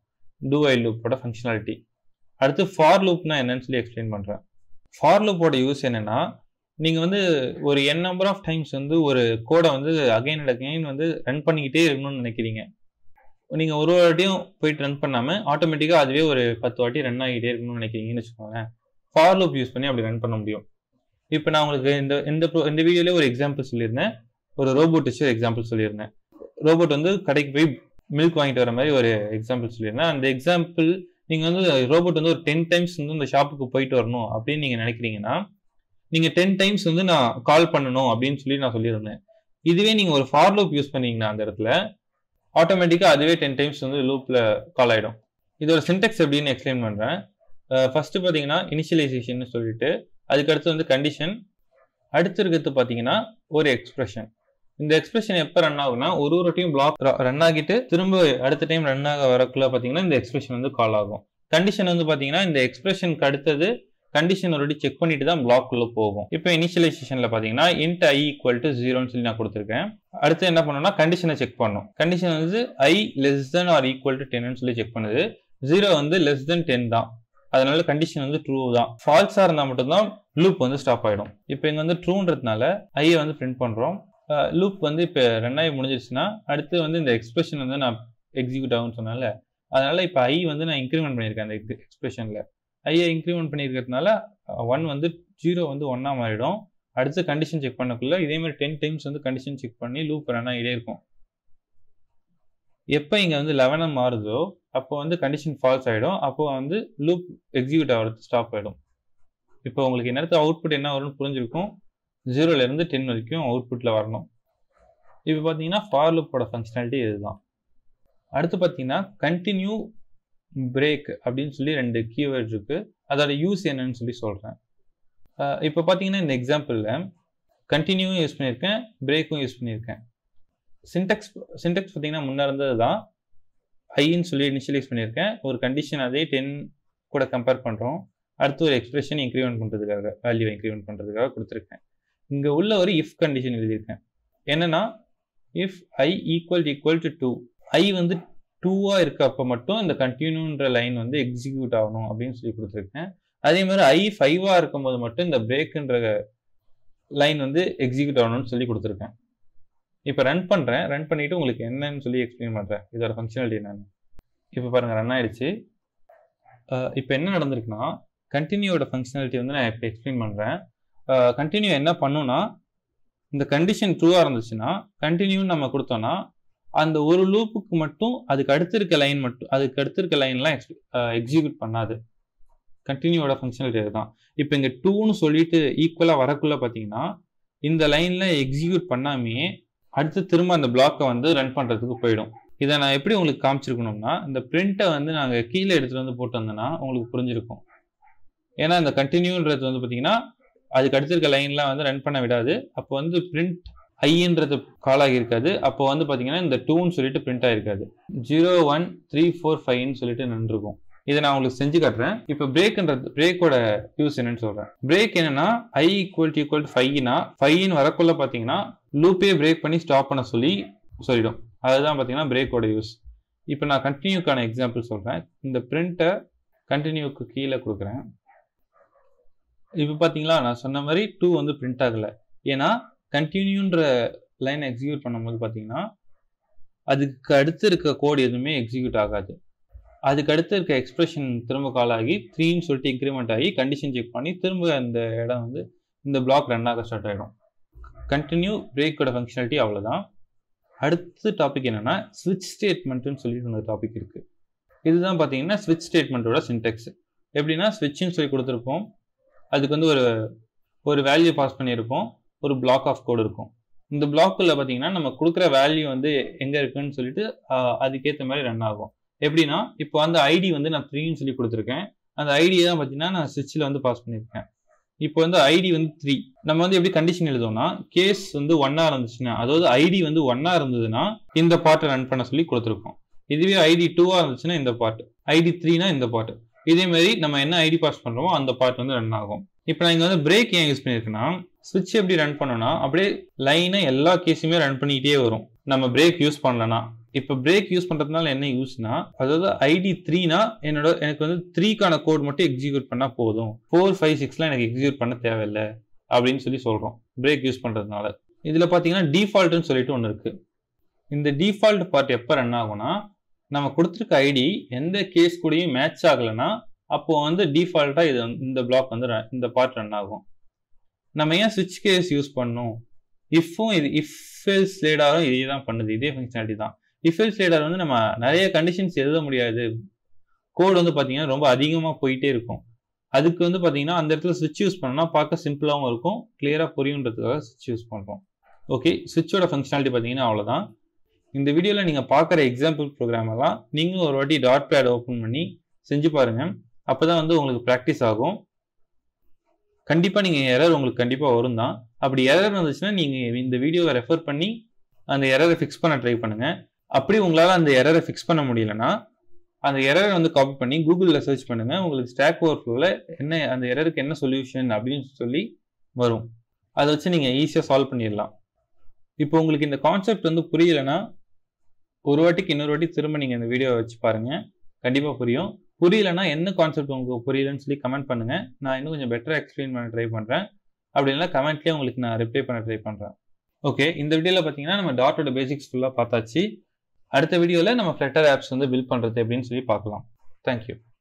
டூ ஐ லூப்போட ஃபங்க்ஷனாலிட்டி அடுத்து ஃபார் லூப்னா என்னன்னு சொல்லி எக்ஸ்பிளைன் பண்ணுறேன் ஃபார் லூப்போட யூஸ் என்னன்னா நீங்கள் வந்து ஒரு என் நம்பர் ஆஃப் டைம்ஸ் வந்து ஒரு கோடை வந்து அகைன் அண்ட் அகைன் வந்து ரன் பண்ணிக்கிட்டே இருக்கணும்னு நினைக்கிறீங்க நீங்கள் ஒரு வாட்டியும் போயிட்டு ரன் பண்ணாமல் ஆட்டோமேட்டிக்காக அதுவே ஒரு பத்து வாட்டி ரன் ஆகிட்டே இருக்கணும்னு நினைக்கிறீங்கன்னு வச்சுக்கோங்களேன் ஃபார் லூப் யூஸ் பண்ணி அப்படி ரன் பண்ண முடியும் இப்போ நான் உங்களுக்கு இந்த இந்த pro- இந்த வீடியோல ஒரு எக்ஸாம்பிள் சொல்லியிருந்தேன் ஒரு ரோபோட் வச்சு ஒரு எக்ஸாம்பிள் சொல்லியிருந்தேன் ரோபோட் வந்து கடைக்கு போய் மில்க் வாங்கிட்டு வர மாதிரி ஒரு எக்ஸாம்பிள் சொல்லியிருந்தேன் அந்த எக்ஸாம்பிள் நீங்கள் வந்து ரோபோட் வந்து ஒரு டென் டைம்ஸ் வந்து இந்த ஷாப்புக்கு போயிட்டு வரணும் அப்படின்னு நீங்கள் நினைக்கிறீங்கன்னா நீங்கள் டென் டைம்ஸ் வந்து நான் கால் பண்ணணும் அப்படின்னு சொல்லி நான் சொல்லியிருந்தேன் இதுவே நீங்கள் ஒரு ஃபார் லூப் யூஸ் பண்ணீங்கன்னா அந்த இடத்துல ஆட்டோமேட்டிக்காக அதுவே டென் டைம்ஸ் வந்து லூப்பில் கால் ஆகிடும் இதோட சின்டெக்ஸ் எப்படின்னு எக்ஸ்பிளைன் பண்ணுறேன் ஃபர்ஸ்ட் பார்த்தீங்கன்னா இனிஷியலைசேஷன் சொல்லிட்டு அதுக்கடுத்து வந்து கண்டிஷன் அடுத்து இருக்கிறது பார்த்தீங்கன்னா ஒரு எக்ஸ்பிரஷன் இந்த எக்ஸ்பிரஷன் எப்போ ரன் ஆகும்னா ஒரு ஒரு டைம் பிளாக் ரன் ஆகிட்டு திரும்ப அடுத்த டைம் ரன் ஆக வரக்குள்ள பார்த்தீங்கன்னா இந்த எக்ஸ்பிரஷன் வந்து கால் ஆகும் கண்டிஷன் வந்து பார்த்தீங்கன்னா இந்த எக்ஸ்பிரஷனுக்கு அடுத்தது கண்டிஷன் ஆல்ரெடி செக் பண்ணிட்டு தான் block உள்ள போகும் இப்போ இனிஷியலைசேஷன்ல பார்த்தீங்கன்னா இன்ட் ஐ ஈக்குவல் டு ஜீரோன்னு சொல்லி நான் கொடுத்துருக்கேன் அடுத்து என்ன பண்ணணும்னா கண்டிஷனை செக் பண்ணும் கண்டிஷன் வந்து i less than or equal to டென்னு சொல்லி செக் பண்ணுது ஜீரோ வந்து லெஸ் தென் டென் தான் அதனால கண்டிஷன் வந்து ட்ரூ தான் ஃபால்ஸாக இருந்தால் மட்டும்தான் லூப் வந்து ஸ்டாப் ஆகிடும் இப்போ இங்கே வந்து ட்ரூன்றதுனால ஐயை வந்து பிரிண்ட் பண்ணுறோம் லூப் வந்து இப்போ ரெண்டாயிரம் முடிஞ்சிருச்சுன்னா அடுத்து வந்து இந்த எக்ஸ்பிரஷன் வந்து நான் எக்ஸிக்யூட் ஆகும்னு சொன்னால அதனால இப்போ ஐ வந்து நான் இன்க்ரிமெண்ட் பண்ணியிருக்கேன் அந்த எக்ஸ்பிரஷனில் ஐயை இன்க்ரிமெண்ட் பண்ணியிருக்கிறதுனால ஒன் வந்து ஜீரோ வந்து ஒன்னாக மாறிடும் அடுத்து கண்டிஷன் செக் பண்ணக்குள்ள இதே மாதிரி டென் டைம்ஸ் வந்து கண்டிஷன் செக் பண்ணி லூப் ரன் ஆகிட்டே இருக்கும் எப்போ இங்கே வந்து லெவனாக மாறுதோ அப்போ வந்து கண்டிஷன் ஃபால்ஸ் ஆகிடும் அப்போ வந்து லூப் எக்ஸிக்யூட் ஆகிறது ஸ்டாப் ஆகிடும் இப்போ உங்களுக்கு என்னத்து அவுட்புட் என்ன வரும்னு புரிஞ்சிருக்கும் ஜீரோலேருந்து டென் வரைக்கும் அவுட்புட்டில் வரணும் இப்போ பார்த்தீங்கன்னா ஃபார் லூப்போட ஃபங்க்ஷனாலிட்டி இதுதான் அடுத்து பார்த்தீங்கன்னா கண்டினியூ பிரேக் அப்படின்னு சொல்லி ரெண்டு கீவேர்ட் இருக்கு அதோட யூஸ் என்னன்னு சொல்லி சொல்கிறேன் இப்போ பார்த்தீங்கன்னா இந்த எக்ஸாம்பிளில் கண்டினியூவும் யூஸ் பண்ணியிருக்கேன் பிரேக்கும் யூஸ் பண்ணியிருக்கேன் சின்டெக்ஸ் சின்டெக்ஸ் பார்த்தீங்கன்னா முன்னே இருந்தது தான் ஐன்னு சொல்லி இனிஷியலைஸ் பண்ணியிருக்கேன் ஒரு கண்டிஷன் அதே டென் கூட கம்பேர் பண்ணுறோம் அடுத்து ஒரு எக்ஸ்பிரஷன் இன்க்ரிமெண்ட் பண்ணுறதுக்காக வேல்யூ இன்க்ரிமெண்ட் பண்ணுறதுக்காக கொடுத்துருக்கேன் இங்கே உள்ள ஒரு இஃப் கண்டிஷன் எழுதியிருக்கேன் என்னன்னா if i equal equal to two i வந்து டூவாக இருக்கப்போ மட்டும் இந்த கண்டினியூன்ற லைன் வந்து எக்ஸிக்யூட் ஆகணும் அப்படின்னு சொல்லி கொடுத்துருக்கேன் அதே மாதிரி ஐ ஃபைவாக இருக்கும்போது மட்டும் இந்த பிரேக்குன்ற லைன் வந்து எக்ஸிக்யூட் ஆகணும்னு சொல்லி கொடுத்துருக்கேன் இப்போ ரன் பண்ணுறேன் ரன் பண்ணிவிட்டு உங்களுக்கு என்னன்னு சொல்லி எக்ஸ்பிளைன் பண்ணுறேன் இதோட ஃபங்க்ஷனாலிட்டி என்னன்னு இப்போ பாருங்கள் ரன் ஆயிடுச்சு இப்போ என்ன நடந்திருக்குன்னா கண்டினியூவோட ஃபங்க்ஷனாலிட்டி வந்து நான் இப்போ எக்ஸ்பிளைன் பண்ணுறேன் கண்டினியூ என்ன பண்ணுன்னா இந்த கண்டிஷன் ட்ரூவாக இருந்துச்சுன்னா கண்டினியூன்னு நம்ம கொடுத்தோன்னா அந்த ஒரு லூப்புக்கு மட்டும் அதுக்கு அடுத்து இருக்க லைன் மட்டும் அதுக்கு அடுத்து இருக்க லைன்லாம் எக்ஸிக்யூட் பண்ணாது கண்டினியூவோட ஃபங்க்ஷனாலிட்டி அதுதான் இப்போ இங்கே டூன்னு சொல்லிட்டு ஈக்குவலாக வரக்குள்ள பார்த்தீங்கன்னா இந்த லைனில் எக்ஸிக்யூட் பண்ணாமையே அடுத்து திரும்ப அந்த பிளாக்கை வந்து ரன் பண்ணுறதுக்கு போயிடும் இதை நான் எப்படி உங்களுக்கு காமிச்சிருக்கணும்னா இந்த பிரிண்ட்டை வந்து நாங்கள் கீழே எடுத்துகிட்டு வந்து போட்டு வந்தோன்னா உங்களுக்கு புரிஞ்சிருக்கும் ஏன்னா இந்த கண்டினியூன்றது வந்து பார்த்தீங்கன்னா அதுக்கு அடுத்து இருக்க லைன்லாம் வந்து ரன் பண்ண விடாது அப்போ வந்து பிரிண்ட் ஐன்றது கால் ஆகியிருக்காது அப்போ வந்து பார்த்தீங்கன்னா இந்த டூன்னு சொல்லிட்டு பிரிண்ட் ஆகிருக்காது ஜீரோ ஒன் த்ரீ ஃபோர் ஃபைவ்னு சொல்லிட்டு நின்றுருக்கும் இதை நான் உங்களுக்கு செஞ்சு காட்டுறேன் இப்போ பிரேக்ன்றது பிரேக்கோட யூஸ் என்னன்னு சொல்கிறேன் பிரேக் என்னன்னா i equal to equal to ஃபைவ்னா ஃபைவ்னு வரக்குள்ள பார்த்தீங்கன்னா லூப்பே பிரேக் பண்ணி ஸ்டாப் பண்ண சொல்லி சொல்லிடும் அதுதான் பார்த்தீங்கன்னா பிரேக்கோட யூஸ் இப்போ நான் கண்டினியூக்கான எக்ஸாம்பிள் சொல்கிறேன் இந்த பிரிண்ட்டை கண்டினியூக்கு கீழே கொடுக்குறேன் இப்போ பார்த்தீங்களா நான் சொன்ன மாதிரி டூ வந்து பிரிண்ட் ஆகலை ஏன்னா கண்டினியூன்ற லைன் எக்ஸிக்யூட் பண்ணும்போது பார்த்தீங்கன்னா அதுக்கு அடுத்து இருக்க கோடு எதுவுமே எக்ஸிக்யூட் ஆகாது அதுக்கு அடுத்து இருக்க எக்ஸ்பிரஷன் திரும்ப கால் ஆகி த்ரீன்னு சொல்லிட்டு இன்க்ரிமெண்ட் ஆகி கண்டிஷன் செக் பண்ணி திரும்ப அந்த இடம் வந்து இந்த பிளாக் ரன் ஆக ஸ்டார்ட் ஆகிடும் கண்டினியூ பிரேக்கோட ஃபங்க்ஷனாலிட்டி அவ்வளோதான் அடுத்த டாபிக் என்னன்னா ஸ்விட்ச் ஸ்டேட்மெண்ட்னு சொல்லிட்டு ஒரு டாபிக் இருக்குது இதுதான் பார்த்தீங்கன்னா ஸ்விட்ச் ஸ்டேட்மெண்ட்டோட சின்டெக்ஸ் எப்படின்னா ஸ்விட்ச்னு சொல்லி கொடுத்துருப்போம் அதுக்கு வந்து ஒரு ஒரு வேல்யூ பாஸ் பண்ணியிருப்போம் ஒரு பிளாக் ஆஃப் கோடு இருக்கும் இந்த பிளாக்கில் பார்த்தீங்கன்னா நம்ம கொடுக்குற வேல்யூ வந்து எங்கே இருக்குன்னு சொல்லிட்டு அதுக்கேற்ற மாதிரி ரன் ஆகும் எப்படின்னா இப்போ அந்த ஐடி வந்து நான் த்ரீன்னு சொல்லி கொடுத்துருக்கேன் அந்த ஐடியை தான் பார்த்தீங்கன்னா நான் ஸ்விட்சில் வந்து பாஸ் பண்ணியிருக்கேன் இப்போ வந்து ஐடி வந்து த்ரீ நம்ம வந்து எப்படி கண்டிஷன் எழுதோம்னா கேஸ் வந்து ஒன்னா இருந்துச்சுன்னா அதாவது ஐடி வந்து ஒன்னா இருந்ததுன்னா இந்த பாட்டை ரன் பண்ண சொல்லி கொடுத்துருக்கோம் இதுவே ஐடி டூவா இருந்துச்சுன்னா இந்த பாட்டு ஐடி த்ரீனா இந்த பாட்டு இதே மாதிரி நம்ம என்ன ஐடி பாஸ் பண்றோமோ அந்த பாட்டு வந்து ரன் ஆகும் இப்போ நான் இங்கே வந்து பிரேக் ஏன் யூஸ் பண்ணியிருக்கேன்னா ஸ்விட்ச் எப்படி ரன் பண்ணோம்னா அப்படியே லைனாக எல்லா கேஸுமே ரன் பண்ணிக்கிட்டே வரும் நம்ம பிரேக் யூஸ் பண்ணலனா இப்போ பிரேக் யூஸ் பண்ணுறதுனால என்ன யூஸ்னா அதாவது ஐடி த்ரீனா என்னோட எனக்கு வந்து த்ரீக்கான கோட் மட்டும் எக்ஸிக்யூட் பண்ணால் போதும் ஃபோர் ஃபைவ் சிக்ஸ்லாம் எனக்கு எக்ஸிக்யூட் பண்ண தேவையில்லை அப்படின்னு சொல்லி சொல்கிறோம் பிரேக் யூஸ் பண்ணுறதுனால இதில் பார்த்தீங்கன்னா டிஃபால்ட்னு சொல்லிட்டு ஒன்று இருக்குது இந்த டிஃபால்ட் பார்ட் எப்போ ரன் ஆகும்னா நம்ம கொடுத்துருக்க ஐடி எந்த கேஸ் கூடயும் மேட்ச் ஆகலைன்னா அப்போ வந்து டிஃபால்ட்டாக இது இந்த பிளாக் வந்து இந்த பார்ட் ரன் ஆகும் நம்ம ஏன் சுவிட்ச் கேஸ் யூஸ் பண்ணணும் இஃப்பும் இது இஃப் எல்ஸ் லேடாரும் இதே தான் பண்ணுது இதே ஃபங்க்ஷனாலிட்டி தான் இஃப் எல்ஸ் லேடார் வந்து நம்ம நிறைய கண்டிஷன்ஸ் எழுத முடியாது கோட் வந்து பார்த்தீங்கன்னா ரொம்ப அதிகமாக போயிட்டே இருக்கும் அதுக்கு வந்து பார்த்தீங்கன்னா அந்த இடத்துல சுவிட்ச் யூஸ் பண்ணோம்னா பார்க்க சிம்பிளாகவும் இருக்கும் கிளியராக புரியுன்றதுக்காக சுவிட்ச் யூஸ் பண்ணுறோம் ஓகே சுவிட்சோட ஃபங்க்ஷனாலிட்டி பார்த்தீங்கன்னா அவ்வளோதான் இந்த வீடியோவில் நீங்கள் பார்க்குற எக்ஸாம்பிள் ப்ரோக்ராம் எல்லாம் நீங்களும் ஒரு வாட்டி டாட் பேட் ஓப்பன் பண்ணி செஞ்சு பாருங்கள் அப்போ தான் வந்து உங்களுக்கு ப்ராக்டிஸ் ஆகும் கண்டிப்பாக நீங்கள் எரர் உங்களுக்கு கண்டிப்பாக வரும் தான் அப்படி எரர் வந்துச்சுன்னா நீங்கள் இந்த வீடியோவை ரெஃபர் பண்ணி அந்த எரரை ஃபிக்ஸ் பண்ண ட்ரை பண்ணுங்கள் அப்படி உங்களால் அந்த எரரை ஃபிக்ஸ் பண்ண முடியலன்னா அந்த எரரை வந்து காப்பி பண்ணி கூகுளில் சர்ச் பண்ணுங்கள் உங்களுக்கு ஸ்டாக் ஓவர் ஃப்ளோவில் என்ன அந்த எரருக்கு என்ன சொல்யூஷன் அப்படின்னு சொல்லி வரும் அதை வச்சு நீங்கள் ஈஸியாக சால்வ் பண்ணிடலாம் இப்போ உங்களுக்கு இந்த கான்செப்ட் வந்து புரியலைன்னா ஒரு வாட்டிக்கு இன்னொரு வாட்டி திரும்ப நீங்கள் இந்த வீடியோவை வச்சு பாருங்கள் கண்டிப்பாக புரியும் புரியலன்னா என்ன கான்செப்ட் உங்களுக்கு புரியலன்னு சொல்லி கமெண்ட் பண்ணுங்கள் நான் இன்னும் கொஞ்சம் பெட்டராக எக்ஸ்பிளைன் பண்ண ட்ரை பண்ணுறேன் அப்படி இல்லைனா கமெண்ட்லேயே உங்களுக்கு நான் ரிப்ளை பண்ண ட்ரை பண்ணுறேன் ஓகே இந்த வீடியோவில் பார்த்தீங்கன்னா நம்ம டாட்டோட பேசிக்ஸ் ஃபுல்லாக பார்த்தாச்சு அடுத்த வீடியோவில் நம்ம ஃப்ளட்டர் ஆப்ஸ் வந்து பில்ட் பண்ணுறது எப்படின்னு சொல்லி பார்க்கலாம் தேங்க்யூ